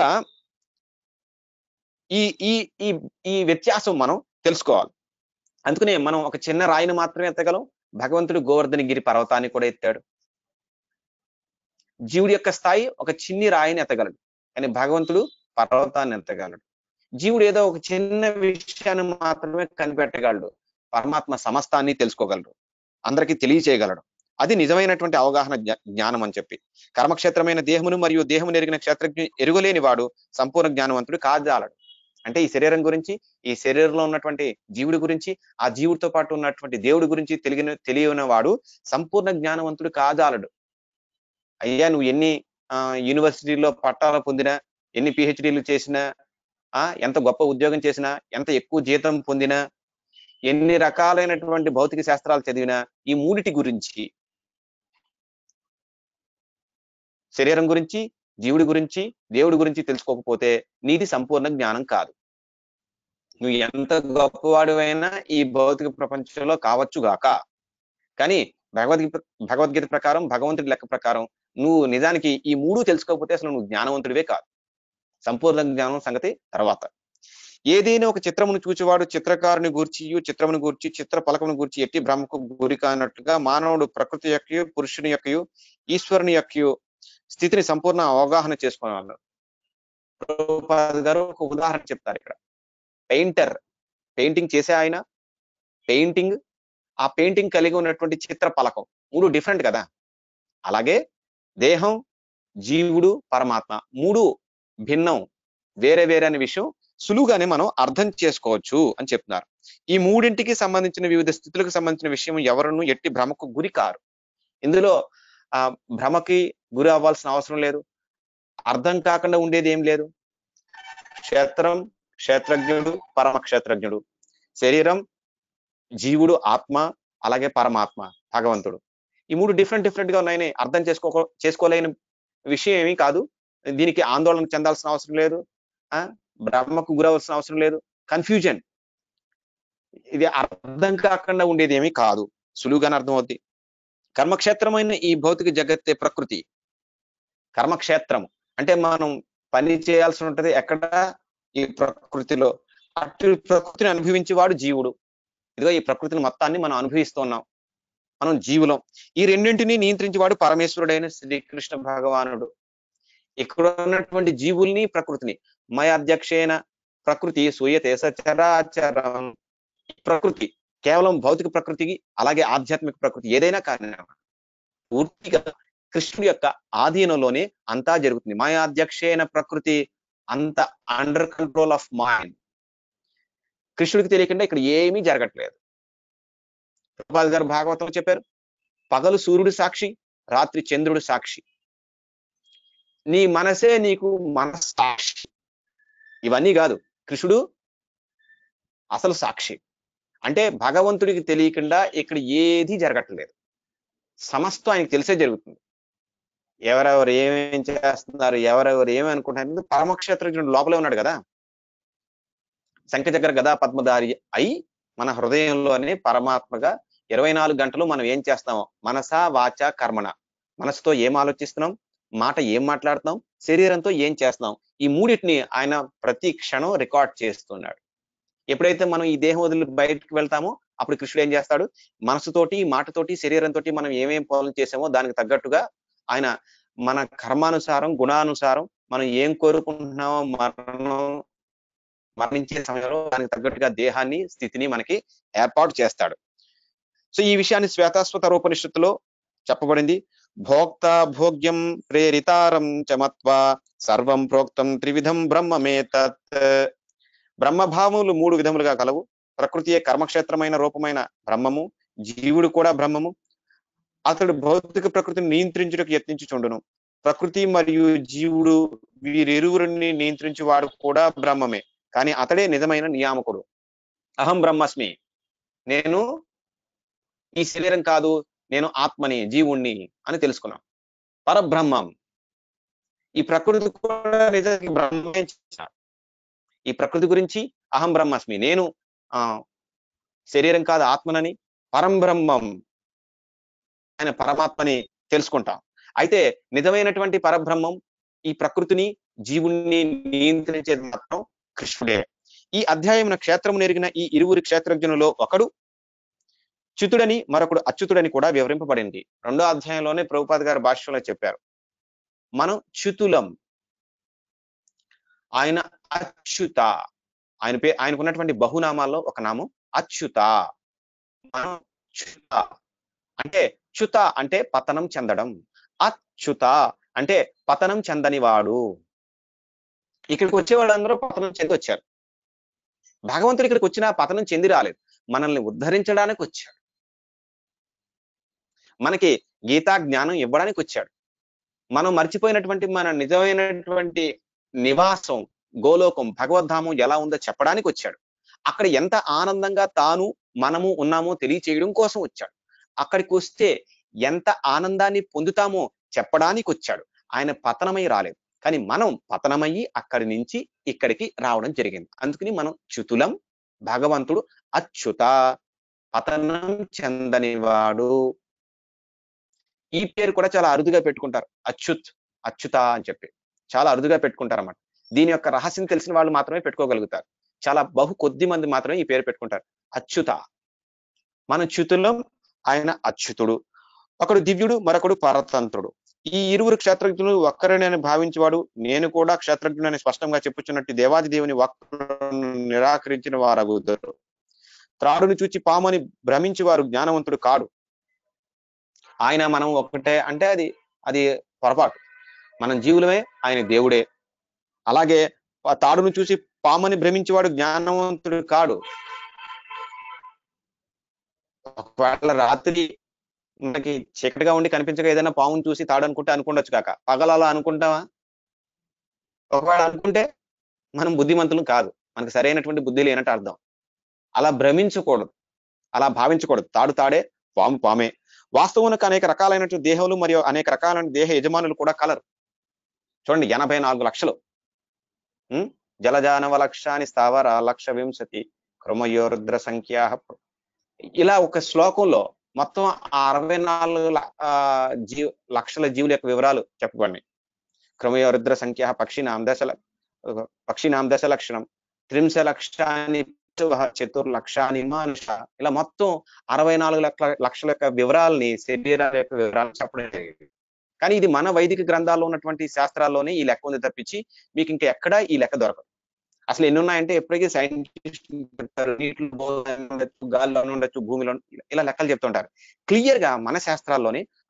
ఈ ఈ ఈ ఈ వ్యత్యాసం మనం తెలుసుకోవాలి అందుకనే మనం ఒక చిన్న రాయిని మాత్రమే ఎత్తగలం భగవంతుడు గోవర్ధన గిరి పర్వతాన్ని కూడా ఎత్తాడు జీవుడి యొక్క స్థాయి ఒక చిన్ని రాయిని ఎత్తగలడు కానీ భగవంతుడు పర్వతాన్ని ఎత్తగలడు జీవుడు ఏదో ఒక చిన్న విషయాన్ని మాత్రమే కనిపెట్టగలడు పరమాత్మ సమస్తాన్ని తెలుసుకోగలడు అందరికీ తెలియచేయగలడు అది నిజమైనటువంటి అవగాహన జ్ఞా- జ్ఞానం అని చెప్పి కర్మక్షేత్రమైన దేహమును మరియు దేహము నెరిగిన క్షేత్రజ్ఞ ఎరుగలేని వాడు సంపూర్ణ జ్ఞానవంతుడు కాజాలడు అంటే ఈ శరీరం గురించి ఈ శరీరంలో ఉన్నటువంటి జీవుడి గురించి ఆ జీవుడితో పాటు ఉన్నటువంటి దేవుడి గురించి తెలిగిన తెలియని వాడు సంపూర్ణ జ్ఞానవంతుడు కాజాలడు అయ్యా నువ్వు ఎన్ని ఆ, యూనివర్సిటీలో పట్టాలు పొందినా ఎన్ని పిహెచ్డీలు చేసినా ఆ ఎంత గొప్ప ఉద్యోగం చేసినా ఎంత ఎక్కువ జీతం పొందినా ఎన్ని రకాలైనటువంటి భౌతిక శాస్త్రాలు చదివినా ఈ మూడిటి గురించి శరీరం గురించి జీవుడి గురించి దేవుడి గురించి తెలుసుకోకపోతే నీది సంపూర్ణ జ్ఞానం కాదు నువ్వు ఎంత గొప్పవాడివైనా ఈ భౌతిక ప్రపంచంలో కావచ్చు గాక కానీ భగవద్గీత భగవద్గీత ప్రకారం భగవంతుడి లెక్క ప్రకారం నువ్వు నిజానికి ఈ మూడు తెలుసుకోకపోతే అసలు నువ్వు జ్ఞానవంతుడివే కాదు సంపూర్ణ జ్ఞానం సంగతి తర్వాత ఏదైనా ఒక చిత్రమును చూచేవాడు చిత్రకారుని గూర్చి చిత్రమును గూర్చి చిత్ర పలకమును గూర్చి ఎట్టి భ్రమకు గురి కానట్టుగా మానవుడు ప్రకృతి యొక్క పురుషుని యొక్క ఈశ్వరుని యొక్క స్థితిని సంపూర్ణ అవగాహన చేసుకున్నాను ప్రభుపాద్ గారు ఒక ఉదాహరణ చెప్తారు ఇక్కడ పెయింటర్ పెయింటింగ్ చేసే ఆయన పెయింటింగ్ ఆ పెయింటింగ్ కలిగి ఉన్నటువంటి చిత్ర పలకం మూడు డిఫరెంట్ కదా అలాగే దేహం జీవుడు పరమాత్మ మూడు భిన్నం వేరే వేరే అనే విషయం సులువుగానే మనం అర్థం చేసుకోవచ్చు అని చెప్తున్నారు ఈ మూడింటికి సంబంధించిన వివిధ స్థితులకు సంబంధించిన విషయం ఎవరును ఎట్టి భ్రమకు గురి కారు ఇందులో ఆ భ్రమకి గురి అవ్వాల్సిన అవసరం లేదు అర్థం కాకుండా ఉండేది ఏం లేదు క్షేత్రం క్షేత్రజ్ఞుడు పరమ క్షేత్రజ్ఞుడు శరీరం జీవుడు ఆత్మ అలాగే పరమాత్మ భగవంతుడు ఈ మూడు డిఫరెంట్ డిఫరెంట్ గా ఉన్నాయని అర్థం చేసుకో చేసుకోలేని విషయం ఏమీ కాదు దీనికి ఆందోళన చెందాల్సిన అవసరం లేదు ఆ బ్రహ్మకు గురవలసిన అవసరం లేదు కన్ఫ్యూజన్ ఇది అర్థం కాకుండా ఉండేది ఏమీ కాదు సులువుగానే అర్థం అవుద్ది కర్మక్షేత్రమైన ఈ భౌతిక జగత్తే ప్రకృతి కర్మక్షేత్రం అంటే మనం పని చేయాల్సి ఉంటది ఎక్కడ ఈ ప్రకృతిలో అటు ప్రకృతిని అనుభవించేవాడు జీవుడు ఇదిగో ఈ ప్రకృతిని మొత్తాన్ని మనం అనుభవిస్తున్నాం మనం జీవులం ఈ రెండింటిని నియంత్రించేవాడు పరమేశ్వరుడైన శ్రీకృష్ణ భగవానుడు ఇక్కడ ఉన్నటువంటి జీవుల్ని ప్రకృతిని మయ అధ్యక్షేన ప్రకృతి సూయతే సచరాచరం ప్రకృతి కేవలం భౌతిక ప్రకృతికి అలాగే ఆధ్యాత్మిక ప్రకృతి ఏదైనా కానీ పూర్తిగా కృష్ణుడి యొక్క ఆధీనంలోనే అంతా జరుగుతుంది మాయా అధ్యక్షైన ప్రకృతి అంత అండర్ కంట్రోల్ ఆఫ్ మైండ్ కృష్ణుడికి తెలియకుండా ఇక్కడ ఏమీ జరగట్లేదు ప్రభుపాద గారు భాగవతం చెప్పారు పగలు సూర్యుడు సాక్షి రాత్రి చంద్రుడు సాక్షి నీ మనసే నీకు మనస్సాక్షి ఇవన్నీ కాదు కృష్ణుడు అసలు సాక్షి అంటే భగవంతుడికి తెలియకుండా ఇక్కడ ఏది జరగట్లేదు సమస్తం ఆయనకు తెలిసే జరుగుతుంది ఎవరెవరు ఏమేం చేస్తున్నారు ఎవరెవరు ఏమి అనుకుంటున్నారు పరమక్షేత్రజ్ఞుడు లోపలే ఉన్నాడు కదా శంఖచక్ర గదా పద్మధారి అయి మన హృదయంలోనే పరమాత్మగా ఇరవై నాలుగు గంటలు మనం ఏం చేస్తామో మనసా వాచ కర్మణ మనసుతో ఏం ఆలోచిస్తున్నాం మాట ఏం మాట్లాడుతున్నాం శరీరంతో ఏం చేస్తున్నాం ఈ మూడింటిని ఆయన ప్రతి క్షణం రికార్డ్ చేస్తున్నాడు ఎప్పుడైతే మనం ఈ దేహం వదిలి బయటకు వెళ్తామో అప్పుడు కృష్ణుడు ఏం చేస్తాడు మనసుతోటి మాటతోటి శరీరంతో మనం ఏమేం పనులు చేసామో దానికి తగ్గట్టుగా ఆయన మన కర్మానుసారం గుణానుసారం మనం ఏం కోరుకుంటున్నామో మరణం మరణించే సమయంలో దానికి తగ్గట్టుగా దేహాన్ని స్థితిని మనకి ఏర్పాటు చేస్తాడు సో ఈ విషయాన్ని శ్వేతాశ్వత రూపనిషత్తులో చెప్పబడింది భోక్త భోగ్యం ప్రేరితారం చమత్వా సర్వం ప్రోక్తం త్రివిధం బ్రహ్మమేతత్ బ్రహ్మభావములు మూడు విధములుగా కలవు ప్రకృతియే కర్మక్షేత్రమైన రూపమైన బ్రహ్మము జీవుడు కూడా బ్రహ్మము అతడు భౌతిక ప్రకృతిని నియంత్రించుటకు యత్నించుచుండును ప్రకృతి మరియు జీవుడు వీరిరువురిని నియంత్రించు వాడు కూడా బ్రహ్మమే కానీ అతడే నిజమైన నియామకుడు అహం బ్రహ్మస్మి నేను ఈ శరీరం కాదు నేను ఆత్మని జీవుణ్ణి అని తెలుసుకున్నాం పరబ్రహ్మం ఈ ప్రకృతి కూడా నిజానికి బ్రహ్మే చేశాడు ఈ ప్రకృతి గురించి అహం బ్రహ్మస్మి నేను ఆ శరీరం కాదు ఆత్మనని పరం బ్రహ్మం ఆయన పరమాత్మని తెలుసుకుంటాం అయితే నిజమైనటువంటి పరబ్రహ్మం ఈ ప్రకృతిని జీవుణ్ణి నియంత్రించేది మాత్రం కృష్ణుడే ఈ అధ్యాయం క్షేత్రము నెరిగిన ఈ ఇరువురి క్షేత్రజ్ఞులలో ఒకడు చ్యుతుడని మరొకడు అచ్యుతుడని కూడా వివరింపబడింది రెండో అధ్యాయంలోనే ప్రభుపాద గారు భాష్యంలో చెప్పారు మనం చ్యుతులం ఆయన అచ్యుత ఆయన పే ఆయనకున్నటువంటి బహునామాల్లో ఒక నామం అచ్యుత మనం చ్యుత అంటే చ్యుత అంటే పతనం చెందడం అచ్యుత అంటే పతనం చెందని వాడు ఇక్కడికి వచ్చే వాళ్ళందరూ పతనం చెంది వచ్చారు భగవంతుడు ఇక్కడికి వచ్చినా పతనం చెంది రాలేదు మనల్ని ఉద్ధరించడానికి వచ్చాడు మనకి గీతా జ్ఞానం ఇవ్వడానికి వచ్చాడు మనం మర్చిపోయినటువంటి మన నిజమైనటువంటి నివాసం గోలోకం భగవద్ధామం ఎలా ఉందో చెప్పడానికి వచ్చాడు అక్కడ ఎంత ఆనందంగా తాను మనము ఉన్నామో తెలియచేయడం కోసం వచ్చాడు అక్కడికి వస్తే ఎంత ఆనందాన్ని పొందుతామో చెప్పడానికి వచ్చాడు ఆయన పతనమై రాలేదు కానీ మనం పతనమయ్యి అక్కడి నుంచి ఇక్కడికి రావడం జరిగింది అందుకని మనం చ్యుతులం భగవంతుడు అచ్యుత పతనం చెందని వాడు ఈ పేరు కూడా చాలా అరుదుగా పెట్టుకుంటారు అచ్యుత్ అచ్యుత అని చెప్పి చాలా అరుదుగా పెట్టుకుంటారు అన్నమాట దీని యొక్క రహస్యం తెలిసిన వాళ్ళు మాత్రమే పెట్టుకోగలుగుతారు చాలా బహు కొద్ది మంది మాత్రమే ఈ పేరు పెట్టుకుంటారు అచ్యుత మన చ్యుతులం ఆయన అచ్యుతుడు ఒకడు దివ్యుడు మరొకడు పరతంత్రుడు ఈ ఇరువురు క్షేత్రజ్ఞులు ఒక్కరినని భావించేవాడు నేను కూడా క్షేత్రజ్ఞుడని స్పష్టంగా చెప్పుచున్నట్టు దేవాది దేవుని ఒక్కరును నిరాకరించిన వారగుద్దరు త్రాడుని చూచి పామని భ్రమించి వారు జ్ఞానవంతుడు కాడు ఆయన మనం ఒకటే అంటే అది అది పొరపాటు మనం జీవులమే ఆయన దేవుడే అలాగే ఆ తాడును చూసి పామని భ్రమించేవాడు జ్ఞానవంతుడు కాడు ఒకవేళ రాత్రి మనకి చీకటిగా ఉండి కనిపించక ఏదైనా పాముని చూసి తాడు అనుకుంటే అనుకుండొచ్చు కాక పగలలా అనుకుంటావా ఒకవేళ అనుకుంటే మనం బుద్ధిమంతులు కాదు మనకు సరైనటువంటి బుద్ధి లేనట్టు అర్థం అలా భ్రమించకూడదు అలా భావించకూడదు తాడు తాడే పాము పామే వాస్తవానికి అనేక రకాలైనటువంటి దేహాలు మరియు అనేక రకాలైన దేహ యజమానులు కూడా కలరు చూడండి ఎనభై నాలుగు లక్షలు ఉం? జలజానవ లక్షాని స్థావర లక్ష వింశతి క్రమయోరుద్ర సంఖ్యా ఇలా ఒక శ్లోకంలో మొత్తం ఆ అరవై నాలుగు ల- ఆ, జీవ లక్షల జీవుల యొక్క వివరాలు చెప్పబడినాయి క్రమయోరుద్ర సంఖ్య పక్షినాం దశ ల- పక్షినాం దశ లక్షణం త్రింశ లక్షాన్ని చతుర్లక్షాన్ని మానుష ఇలా మొత్తం అరవై నాలుగు లక్షల లక్షల యొక్క వివరాలని శరీరాల యొక్క వివరాలు చెప్పడం జరిగింది కానీ ఇది మన వైదిక గ్రంథాల్లో ఉన్నటువంటి శాస్త్రాల్లోనే ఈ లెక్క ఉంది తప్పించి మీకు ఇంకా ఎక్కడా ఈ లెక్క దొరకదు అసలు ఎన్ని ఉన్నాయంటే ఎప్పటికీ సైంటిస్ట్ పెడతారు నీటిలో బోధన ఉండొచ్చు గాలిలో ఉండొచ్చు భూమిలో ఇలా లెక్కలు చెప్తుంటారు క్లియర్ గా మన శాస్త్రాల్లోనే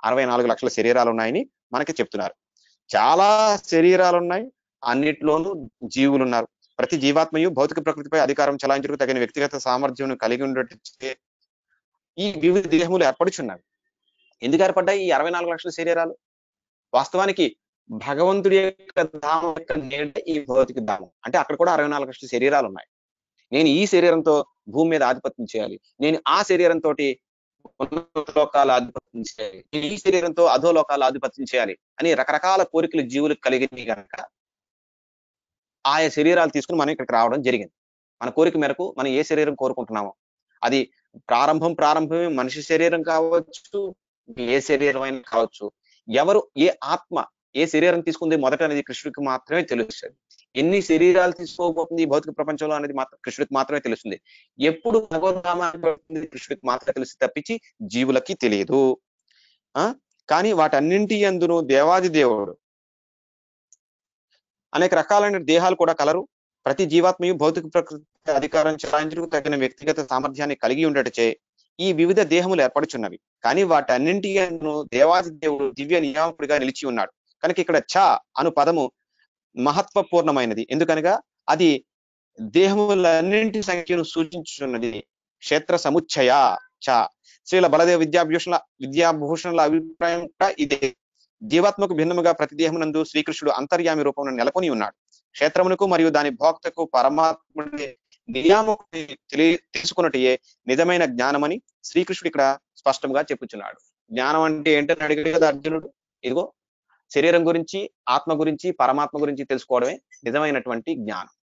అరవై నాలుగు లక్షల శరీరాలు ఉన్నాయని మనకి చెప్తున్నారు చాలా శరీరాలు ఉన్నాయి అన్నిట్లోనూ జీవులు ఉన్నారు ప్రతి జీవాత్మయు భౌతిక ప్రకృతిపై అధికారం చలాయించుకు తగిన వ్యక్తిగత సామర్థ్యం కలిగి ఉండేటట్టు ఈ వివిధ దేహములు ఏర్పడుచున్నవి ఎందుకు ఏర్పడ్డాయి ఈ అరవై నాలుగు లక్షల శరీరాలు వాస్తవానికి భగవంతుడి యొక్క ధామం యొక్క నీడ ఈ భౌతిక ధామం అంటే అక్కడ కూడా అరవై నాలుగు లక్షల శరీరాలు ఉన్నాయి నేను ఈ శరీరంతో భూమి మీద ఆధిపత్యం చేయాలి నేను ఆ శరీరంతో లోకాల ఆధిపత్యం చేయాలి నేను ఈ శరీరంతో అధో లోకాల ఆధిపత్యం చేయాలి అని రకరకాల కోరికలు జీవులకు కలిగినాయి కనుక ఆయా శరీరాలు తీసుకుని మనం ఇక్కడికి రావడం జరిగింది మన కోరిక మేరకు మనం ఏ శరీరం కోరుకుంటున్నామో అది ప్రారంభం ప్రారంభమే మనిషి శరీరం కావచ్చు ఏ శరీరం అయినా కావచ్చు ఎవరు ఏ ఆత్మ ఏ శరీరం తీసుకుంది మొదట అనేది కృష్ణుడికి మాత్రమే తెలుస్తుంది ఎన్ని శరీరాలు తీసుకోబోతుంది ఈ భౌతిక ప్రపంచంలో అనేది మాత్రం కృష్ణుడికి మాత్రమే తెలుస్తుంది ఎప్పుడు భగవద్ధామాన్ని కృష్ణుడికి మాత్రమే తెలిసి తప్పించి జీవులకి తెలియదు ఆ కానీ వాటన్నింటి అందును దేవాది దేవుడు అనేక రకాలైన దేహాలు కూడా కలరు ప్రతి జీవాత్మయు భౌతిక ప్రకృతి అధికారం చెలాయించుటకు తగిన వ్యక్తిగత సామర్థ్యాన్ని కలిగి ఉండటచే ఈ వివిధ దేహములు ఏర్పడుచున్నవి కానీ వాటన్నింటి అందును దేవాది దేవుడు దివ్య నియామకుడిగా నిలిచి ఉన్నాడు కనుక ఇక్కడ చ అను పదము మహత్వపూర్ణమైనది ఎందుకనగా అది దేహములన్నింటి సంఖ్యను సూచించుచున్నది క్షేత్ర సముచ్చయ చ శ్రీల బలదేవ విద్యాభూషణ విద్యాభూషణల అభిప్రాయం కూడా ఇదే జీవాత్మకు భిన్నముగా ప్రతి దేహమునందు శ్రీకృష్ణుడు అంతర్యామి రూపంలో నెలకొని ఉన్నాడు క్షేత్రమునకు మరియు దాని భోక్తకు పరమాత్ముడి నియామకుడి తెలియ తెలుసుకున్నట్టయే నిజమైన జ్ఞానమని శ్రీకృష్ణుడు ఇక్కడ స్పష్టంగా చెప్పుచున్నాడు జ్ఞానం అంటే ఏంటని అడిగాడు కదా అర్జునుడు ఇదిగో శరీరం గురించి ఆత్మ గురించి పరమాత్మ గురించి తెలుసుకోవడమే నిజమైనటువంటి జ్ఞానం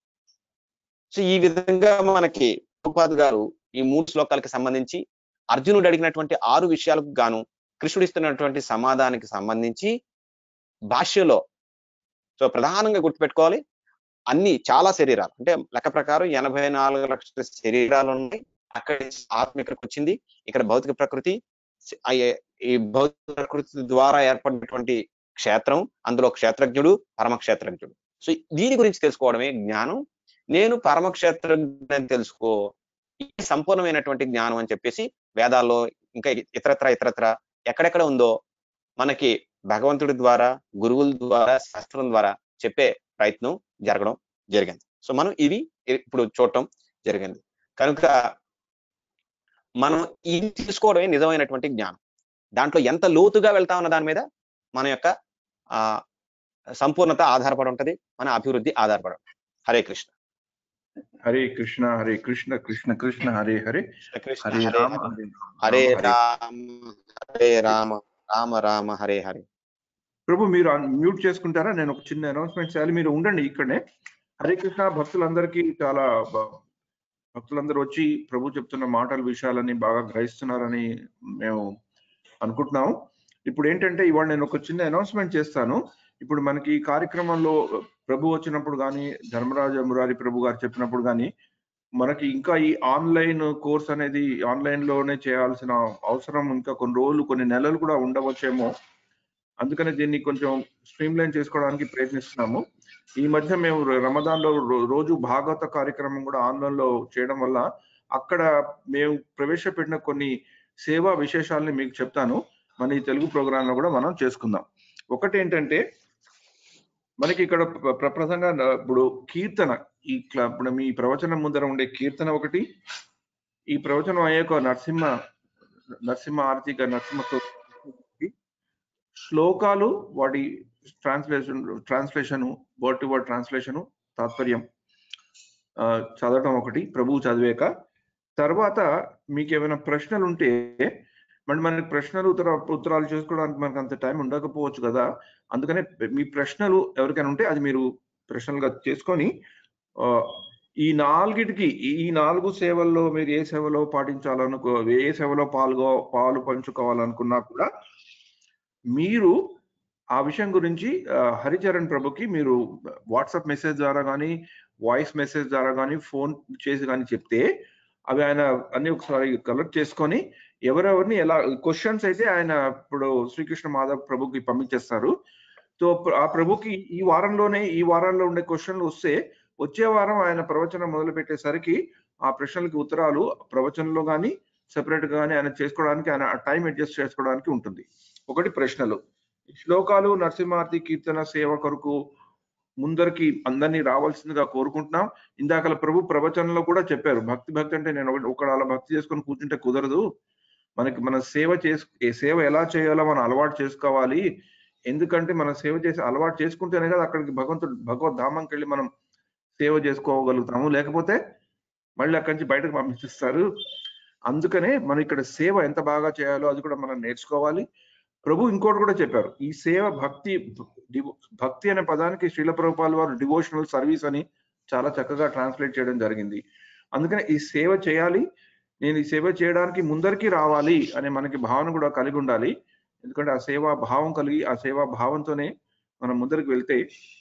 సో ఈ విధంగా మనకి ప్రభుపాద్ గారు ఈ మూడు శ్లోకాలకి సంబంధించి అర్జునుడు అడిగినటువంటి ఆరు విషయాలకు గాను కృష్ణుడు ఇస్తున్నటువంటి సమాధానానికి సంబంధించి భాష్యలో సో ప్రధానంగా గుర్తుపెట్టుకోవాలి అన్ని చాలా శరీరాలు అంటే లెక్క ప్రకారం ఎనభై నాలుగు లక్షల శరీరాలు ఉన్నాయి అక్కడి నుంచి ఆత్మ ఇక్కడికి వచ్చింది ఇక్కడ భౌతిక ప్రకృతి అయ్యే- ఈ భౌతిక ప్రకృతి ద్వారా ఏర్పడినటువంటి క్షేత్రం అందులో క్షేత్రజ్ఞుడు పరమక్షేత్రజ్ఞుడు సో దీని గురించి తెలుసుకోవడమే జ్ఞానం నేను పరమక్షేత్రజ్ఞని తెలుసుకో ఇది సంపూర్ణమైనటువంటి జ్ఞానం అని చెప్పేసి వేదాల్లో ఇంకా ఇతరత్ర ఇతరత్ర ఎక్కడెక్కడ ఉందో మనకి భగవంతుడి ద్వారా గురువుల ద్వారా శాస్త్రం ద్వారా చెప్పే ప్రయత్నం జరగడం జరిగింది సో మనం ఇవి ఇప్పుడు చూడటం జరిగింది కనుక మనం ఇది తెలుసుకోవడమే నిజమైనటువంటి జ్ఞానం దాంట్లో ఎంత లోతుగా వెళ్తా ఉన్న దాని మీద మన యొక్క ఆ సంపూర్ణత ఆధారపడి ఉంటది మన అభివృద్ధి ఆధారపడి ఉంటది. హరే కృష్ణ హరే కృష్ణ హరే కృష్ణ కృష్ణ కృష్ణ హరే హరే కృష్ణ కృష్ణ హరే హరే రామ రామ హరే హరే రామ, రామ హరే రామ రామ రామ హరే హరే ప్రభు మీరు మ్యూట్ చేసుకుంటారా నేను ఒక చిన్న అనౌన్స్మెంట్ చేయాలి మీరు ఉండండి ఇక్కడనే హరే కృష్ణ భక్తులందరికీ చాలా బ- భక్తులందరూ వచ్చి ప్రభు చెప్తున్న మాటల విషయాలని బాగా గ్రహిస్తున్నారని మేము అనుకుంటున్నాం ఇప్పుడు ఏంటంటే ఇవాళ నేను ఒక చిన్న అనౌన్స్మెంట్ చేస్తాను ఇప్పుడు మనకి ఈ కార్యక్రమంలో ప్రభు వచ్చినప్పుడు కానీ ధర్మరాజ మురారి ప్రభు గారు చెప్పినప్పుడు కానీ మనకి ఇంకా ఈ ఆన్లైన్ కోర్స్ అనేది ఆన్లైన్ లోనే చేయాల్సిన అవసరం ఇంకా కొన్ని రోజులు కొన్ని నెలలు కూడా ఉండవచ్చేమో అందుకని దీన్ని కొంచెం స్ట్రీమ్ లైన్ చేసుకోవడానికి ప్రయత్నిస్తున్నాము ఈ మధ్య మేము రమదాన్ లో రోజు భాగవత కార్యక్రమం కూడా ఆన్లైన్ లో చేయడం వల్ల అక్కడ మేము ప్రవేశపెట్టిన కొన్ని సేవా విశేషాలని మీకు చెప్తాను మన ఈ తెలుగు ప్రోగ్రామ్ లో కూడా మనం చేసుకుందాం ఒకటి ఏంటంటే మనకి ఇక్కడ ప్ర- ప్రప్రథంగా న- ఇప్పుడు కీర్తన ఈ క్ల- ఇప్పుడు మీ ప్రవచనం ముందర ఉండే కీర్తన ఒకటి ఈ ప్రవచనం అయ్యాక నరసింహ నరసింహ ఆర్తిక నరసింహ స్తోత్రం ఒకటి. శ్లోకాలు వాటి translation translation word to word translation తాత్పర్యం ఆ, చదవటం ఒకటి ప్రభువు చదివాక తర్వాత మీకు ఏమైనా ప్రశ్నలు ఉంటే మరి మనకి ప్రశ్నలు ఉత్తర ఉత్తరాలు చేసుకోవడానికి మనకు అంత టైం ఉండకపోవచ్చు కదా అందుకనే మీ ప్రశ్నలు ఎవరికైనా ఉంటే అది మీరు ప్రశ్నలుగా చేసుకొని ఆ, ఈ నాలుగిటికి ఈ నాలుగు సేవల్లో మీరు ఏ సేవలో పాటించాలనుకో ఏ సేవలో పాల్గొ పాలు పంచుకోవాలనుకున్నా కూడా మీరు ఆ విషయం గురించి ఆ, హరిచరణ్ ప్రభుకి మీరు వాట్సాప్ మెసేజ్ ద్వారా కానీ వాయిస్ మెసేజ్ ద్వారా కానీ ఫోన్ చేసి కానీ చెప్తే అవి ఆయన అన్ని ఒకసారి కలెక్ట్ చేసుకొని ఎవరెవరిని ఎలా క్వశ్చన్స్ అయితే ఆయన ఇప్పుడు శ్రీకృష్ణ మాధవ్ ప్రభుకి పంపించేస్తారు సో ప్ర- ఆ ప్రభుకి ఈ వారంలోనే ఈ వారంలో ఉండే క్వశ్చన్లు వస్తే వచ్చే వారం ఆయన ప్రవచనం మొదలు పెట్టేసరికి ఆ ప్రశ్నలకి ఉత్తరాలు ప్రవచనంలో కానీ సెపరేట్ గానే ఆయన చేసుకోవడానికి ఆయన టైం అడ్జస్ట్ చేసుకోవడానికి ఉంటుంది ఒకటి ప్రశ్నలు ఈ శ్లోకాలు నరసింహార్తి కీర్తన సేవ కొరకు ముందరికి అందరినీ రావాల్సిందిగా కోరుకుంటున్నాం ఇందాకల ప్రభు ప్రవచనంలో కూడా చెప్పారు భక్తి భక్తి అంటే నేను ఒకటి ఒకడు అలా భక్తి చేసుకొని కూర్చుంటే కుదరదు మనకి మన సేవ చేసు ఏ సేవ ఎలా చేయాలో మనం అలవాటు చేసుకోవాలి ఎందుకంటే మనం సేవ చేసి అలవాటు చేసుకుంటేనే కదా అక్కడికి భగవంతుడు భగవద్ ధామంకి వెళ్ళి మనం సేవ చేసుకోగలుగుతాము లేకపోతే మళ్ళీ అక్కడి నుంచి బయటకు పంపిస్తారు అందుకనే మనం ఇక్కడ సేవ ఎంత బాగా చేయాలో అది కూడా మనం నేర్చుకోవాలి ప్రభు ఇంకోటి కూడా చెప్పారు ఈ సేవ భక్తి డివో- భక్తి అనే పదానికి శ్రీల ప్రభుపాల్ వారు డివోషనల్ సర్వీస్ అని చాలా చక్కగా ట్రాన్స్లేట్ చేయడం జరిగింది అందుకనే ఈ సేవ చేయాలి నేను ఈ సేవ చేయడానికి ముందరికి రావాలి అనే మనకి భావన కూడా కలిగి ఉండాలి ఎందుకంటే ఆ సేవా భావం కలిగి ఆ సేవా భావంతోనే మనం ముందరికి వెళ్తే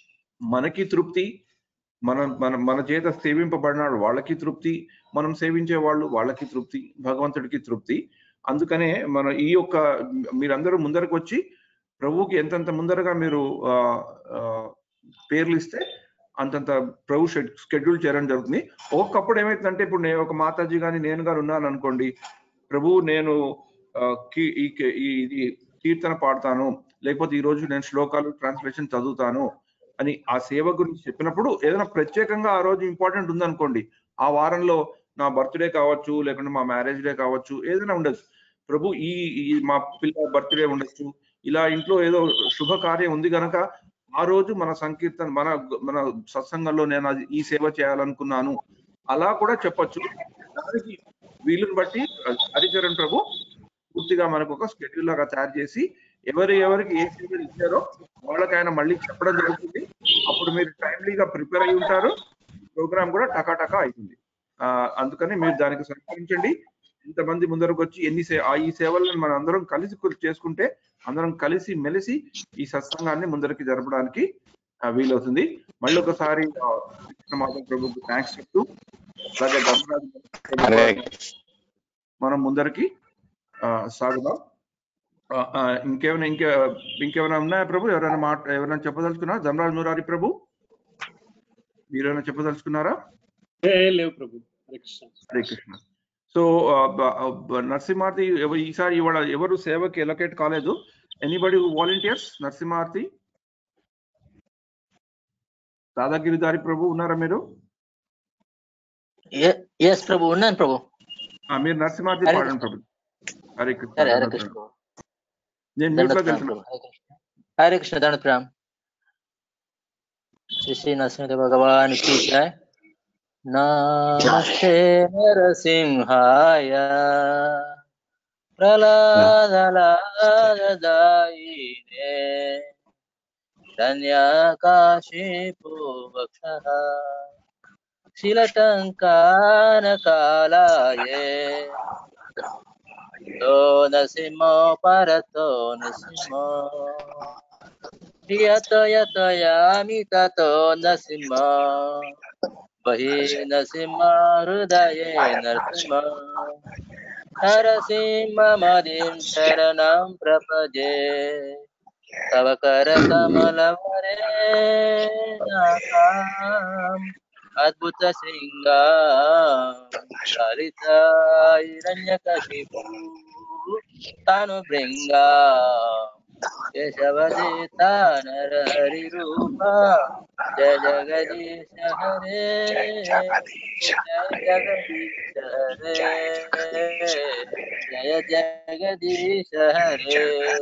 మనకి తృప్తి మన మన మన చేత సేవింపబడినాడు వాళ్ళకి తృప్తి మనం సేవించే వాళ్ళు వాళ్ళకి తృప్తి భగవంతుడికి తృప్తి అందుకనే మన ఈ యొక్క మీరందరూ ముందరకు వచ్చి ప్రభువుకి ఎంతెంత ముందరగా మీరు ఆ, ఆ, పేర్లు ఇస్తే అంతంత ప్రభు షెడ్యూల్ చేయడం జరుగుతుంది ఒక్కప్పుడు ఏమైతుందంటే ఇప్పుడు నేను ఒక మాతాజీ గాని నేను గాని ఉన్నాను అనుకోండి ప్రభు నేను ఆ, కీ- ఈ కే- ఈ ఇది కీర్తన పాడతాను లేకపోతే ఈ రోజు నేను శ్లోకాలు ట్రాన్స్లేషన్ చదువుతాను అని ఆ సేవ గురించి చెప్పినప్పుడు ఏదైనా ప్రత్యేకంగా ఆ రోజు ఇంపార్టెంట్ ఉందనుకోండి ఆ వారంలో నా బర్త్డే కావచ్చు లేకుంటే మా మ్యారేజ్ డే కావచ్చు ఏదైనా ఉండొచ్చు ప్రభు ఈ ఈ మా పిల్ల బర్త్డే ఉండొచ్చు ఇలా ఇంట్లో ఏదో శుభ కార్యం ఉంది గనక ఆ రోజు మన సంకీర్తన మన మన సత్సంగంలో నేను అది ఈ సేవ చేయాలనుకున్నాను అలా కూడా చెప్పొచ్చు దానికి వీలుని బట్టి హరిచరణ్ ప్రభు పూర్తిగా మనకు ఒక స్కెడ్యూల్ లాగా తయారు చేసి ఎవరు ఎవరికి ఏ సేవలు ఇచ్చారో వాళ్ళకి ఆయన మళ్ళీ చెప్పడం జరుగుతుంది అప్పుడు మీరు టైమ్లీగా ప్రిపేర్ అయి ఉంటారు ప్రోగ్రామ్ కూడా టకాటకా అవుతుంది ఆ, అందుకని మీరు దానికి సహకరించండి ఇంతమంది ముందరకు వచ్చి ఎన్ని సే ఆ ఈ సేవలను మనం అందరం కలిసి కు- చేసుకుంటే అందరం కలిసి మెలిసి ఈ సత్సంగాన్ని ముందరికి జరపడానికి ఆ, వీలవుతుంది మళ్ళీ ఒకసారి ఆ, కృష్ణ మాధవ్ ప్రభుకు థ్యాంక్స్ చెప్తూ అలాగే ధర్మరాజు హరే మనం ముందరికి ఆ, సాగుదాం ఆ, ఆ, ఇంకేమైనా ఇంకే ఇంకేమైనా ఉన్నాయా ప్రభు ఎవరైనా మాట ఎవరైనా చెప్పదలుచుకున్నారా ధర్మరాజు మురారి ప్రభు మీరేమైనా చెప్పదలుచుకున్నారా ఏ లేవు ప్రభు హరే కృష్ణ హరే కృష్ణ సో నరసింహార్తి ఎవ- ఈసారి ఇవాళ ఎవరు సేవకి ఎలకేట్ కాలేదు ఎనీబడి వాలంటీర్స్ నరసింహార్తి దాదాగిరిదారి ప్రభు ఉన్నారా మీరు ఎస్ ప్రభు ఉన్నాను ప్రభు ఆ, మీరు నరసింహార్తి హరే పాడండి ప్రభు హరే కృష్ణ సరే హరే కృష్ణ ప్రభు నేను మ్యూట్ దండోత్ లోకి ప్రణామం వెళ్తున్నాను ప్రభు హరే కృష్ణ హరే కృష్ణ దండ ప్రణామం శ్రీ శ్రీ నరసింహ భగవాన్ की जय नमस्ते नरसिंहाय प्रहलादलादायिने धन्याकाशीपूवक्षः शिलटङ्कानकालाये तो नरसिंहो परतो नरसिंहो यत यत यामि ततो नरसिंह बहिः नरसिंह हृदये नरसिंह नरसिंहमदिं शरणं प्रपदे तव करकमलवरे नाथाम् अद्भुतसिंहा ललिता हिरण्यकशिपु तानुभृङ्गा केशवदिता नरहरिरूप जय जगदीश हरे जय जगदीश हरे जय जगदीश हरे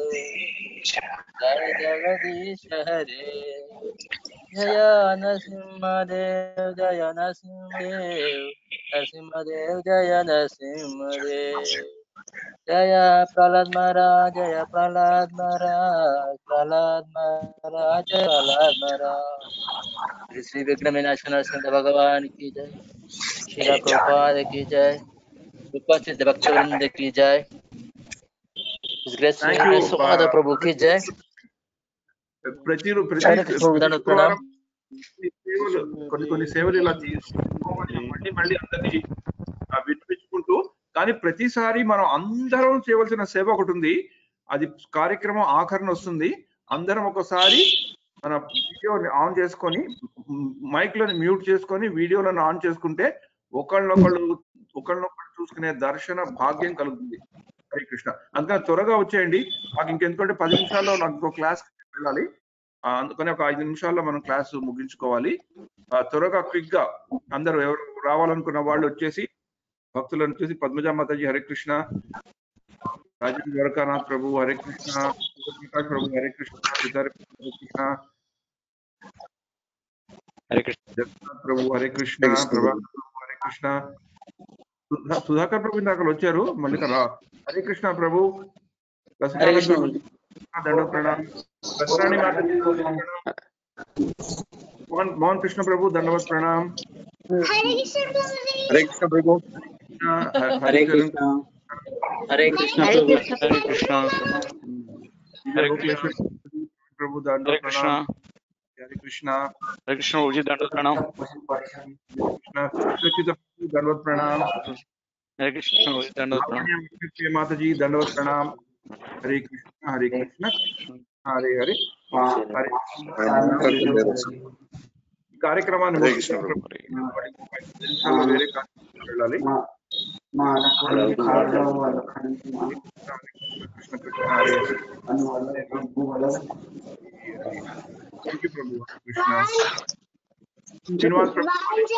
जय जगदीश हरे जय नरसिंहदेव जय नरसिंहदेव नरसिंहदेव जय नरसिंहदेव जय प्रहलाद महाराज जय प्रहलाद महाराज प्रहलाद महाराज जय प्रहलाद महाराज श्री श्री विघ्न विनाश नरसिंह भगवान की जय श्री प्रभुपाद की जय उपस्थित भक्त वृंद की जय His grace Thank you, स्वाद uh, प्रभु की जय ప్రతి రో- ప్రతి హరే కృష్ణ దండ శుక్రవారం ఈ సేవలు కొన్ని కొన్ని సేవలు ఇలా చేసుకోవాలి మళ్ళీ మళ్ళీ అందరినీ ఆ, వినిపించుకుంటూ కానీ ప్రతిసారి మనం అందరం చేయవలసిన సేవ ఒకటి ఉంది అది కార్యక్రమం ఆఖరణ వస్తుంది అందరం ఒకసారి మన వీడియోని ఆన్ చేసుకొని మైక్ లను మ్యూట్ చేసుకొని వీడియోలను ఆన్ చేసుకుంటే ఒకళ్ళొకళ్ళు ఒకళ్ళనొకళ్ళు చూసుకునే దర్శన భాగ్యం కలుగుతుంది హరే కృష్ణ అందుకని త్వరగా వచ్చేయండి మాకు ఇంకెందుకంటే పది నిమిషాల్లో నాకు ఇంకో క్లాస్ వెళ్ళాలి ఆ, అందుకని ఒక ఐదు నిమిషాల్లో మనం క్లాస్ ముగించుకోవాలి ఆ, త్వరగా క్విక్ గా అందరూ ఎవరు రావాలనుకున్న వాళ్ళు వచ్చేసి భక్తులను చూసి పద్మజా మాతాజీ హరే కృష్ణ రాజేంద్ర ద్వారకానాథ్ ప్రభు హరే కృష్ణ ప్రకాష్ ప్రభు హరే కృష్ణ సిద్ధార్థ హరే కృష్ణ హరే కృష్ణ జగన్నాథ్ ప్రభు హరే కృష్ణ హరే కృష్ణ. ప్రభాకర్ ప్రభు హరే కృష్ణ సుధా- సుధాకర్ ప్రభు ఇందాక వచ్చారు మళ్ళీ రా హరే కృష్ణ ప్రభు లక్ష్మీ ప్రభు దండ ప్రణామ్ లక్ష్మణి మాతాజీ ప్రణామ్. మోహన్ మోహన్ కృష్ణ ప్రభు దండవత్ ప్రణామ్ హరే కృష్ణ ప్రభు హరే కృష్ణ హరే కృష్ణ హరే ప్రభు కృష్ణ హరే కృష్ణ హరే లోకేశ్వర ప్రభు దండ హరే కృష్ణ ప్రణామ్ హరే కృష్ణ హరే కృష్ణ ప్రభుజీ దండ ప్రణామ్ కృష్ణ సురక్షిత ప్రభు దండవత్ ప్రణామ్ హరే కృష్ణ ప్రభుజీ దండ ప్రణామ్ లావణ్య లక్ష్మీ మాతాజీ దండవత్ ప్రణామ్ హరే కృష్ణ హరే కృష్ణ హరే హరే హరే ఈ కార్యక్రమాన్ని హరే కృష్ణ ముగిస్తున్న ప్రభు. నిమిషాల్లో వేరే కార్యక్రమానికి వెళ్ళాలి కృష్ణ కృష్ణ హరే హరే థ్యాంక్ యూ ప్రభు కృష్ణ శ్రీనివాస్ ప్రభు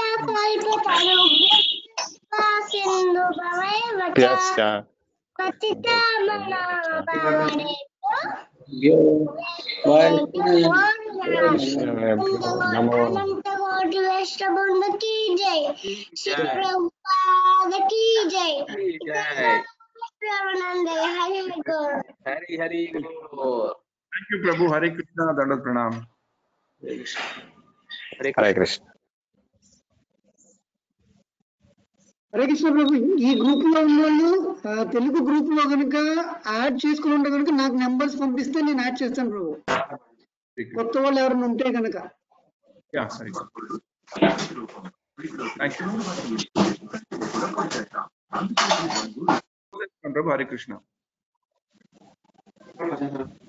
ప్యాస్య నమో की जय श्री प्रभुपाद की जय प्रेमानंद हरि गोर హరి హరి థ్యాంక్ యూ ప్రభు హరే కృష్ణ దండ ప్రణామ్ హరే కృష్ణ హరే కృష్ణ ప్రభు ఈ గ్రూప్ లో ఉన్న వాళ్ళు ఆ, తెలుగు గ్రూప్ లో కనుక యాడ్ చేసుకుని ఉంటే కనుక నాకు నెంబర్స్ పంపిస్తే నేను యాడ్ చేస్తాను ప్రభు కొత్త వాళ్ళు ఎవరైనా ఉంటే కనుక యా హరే థ్యాంక్ యూ ప్రభు హరే కృష్ణ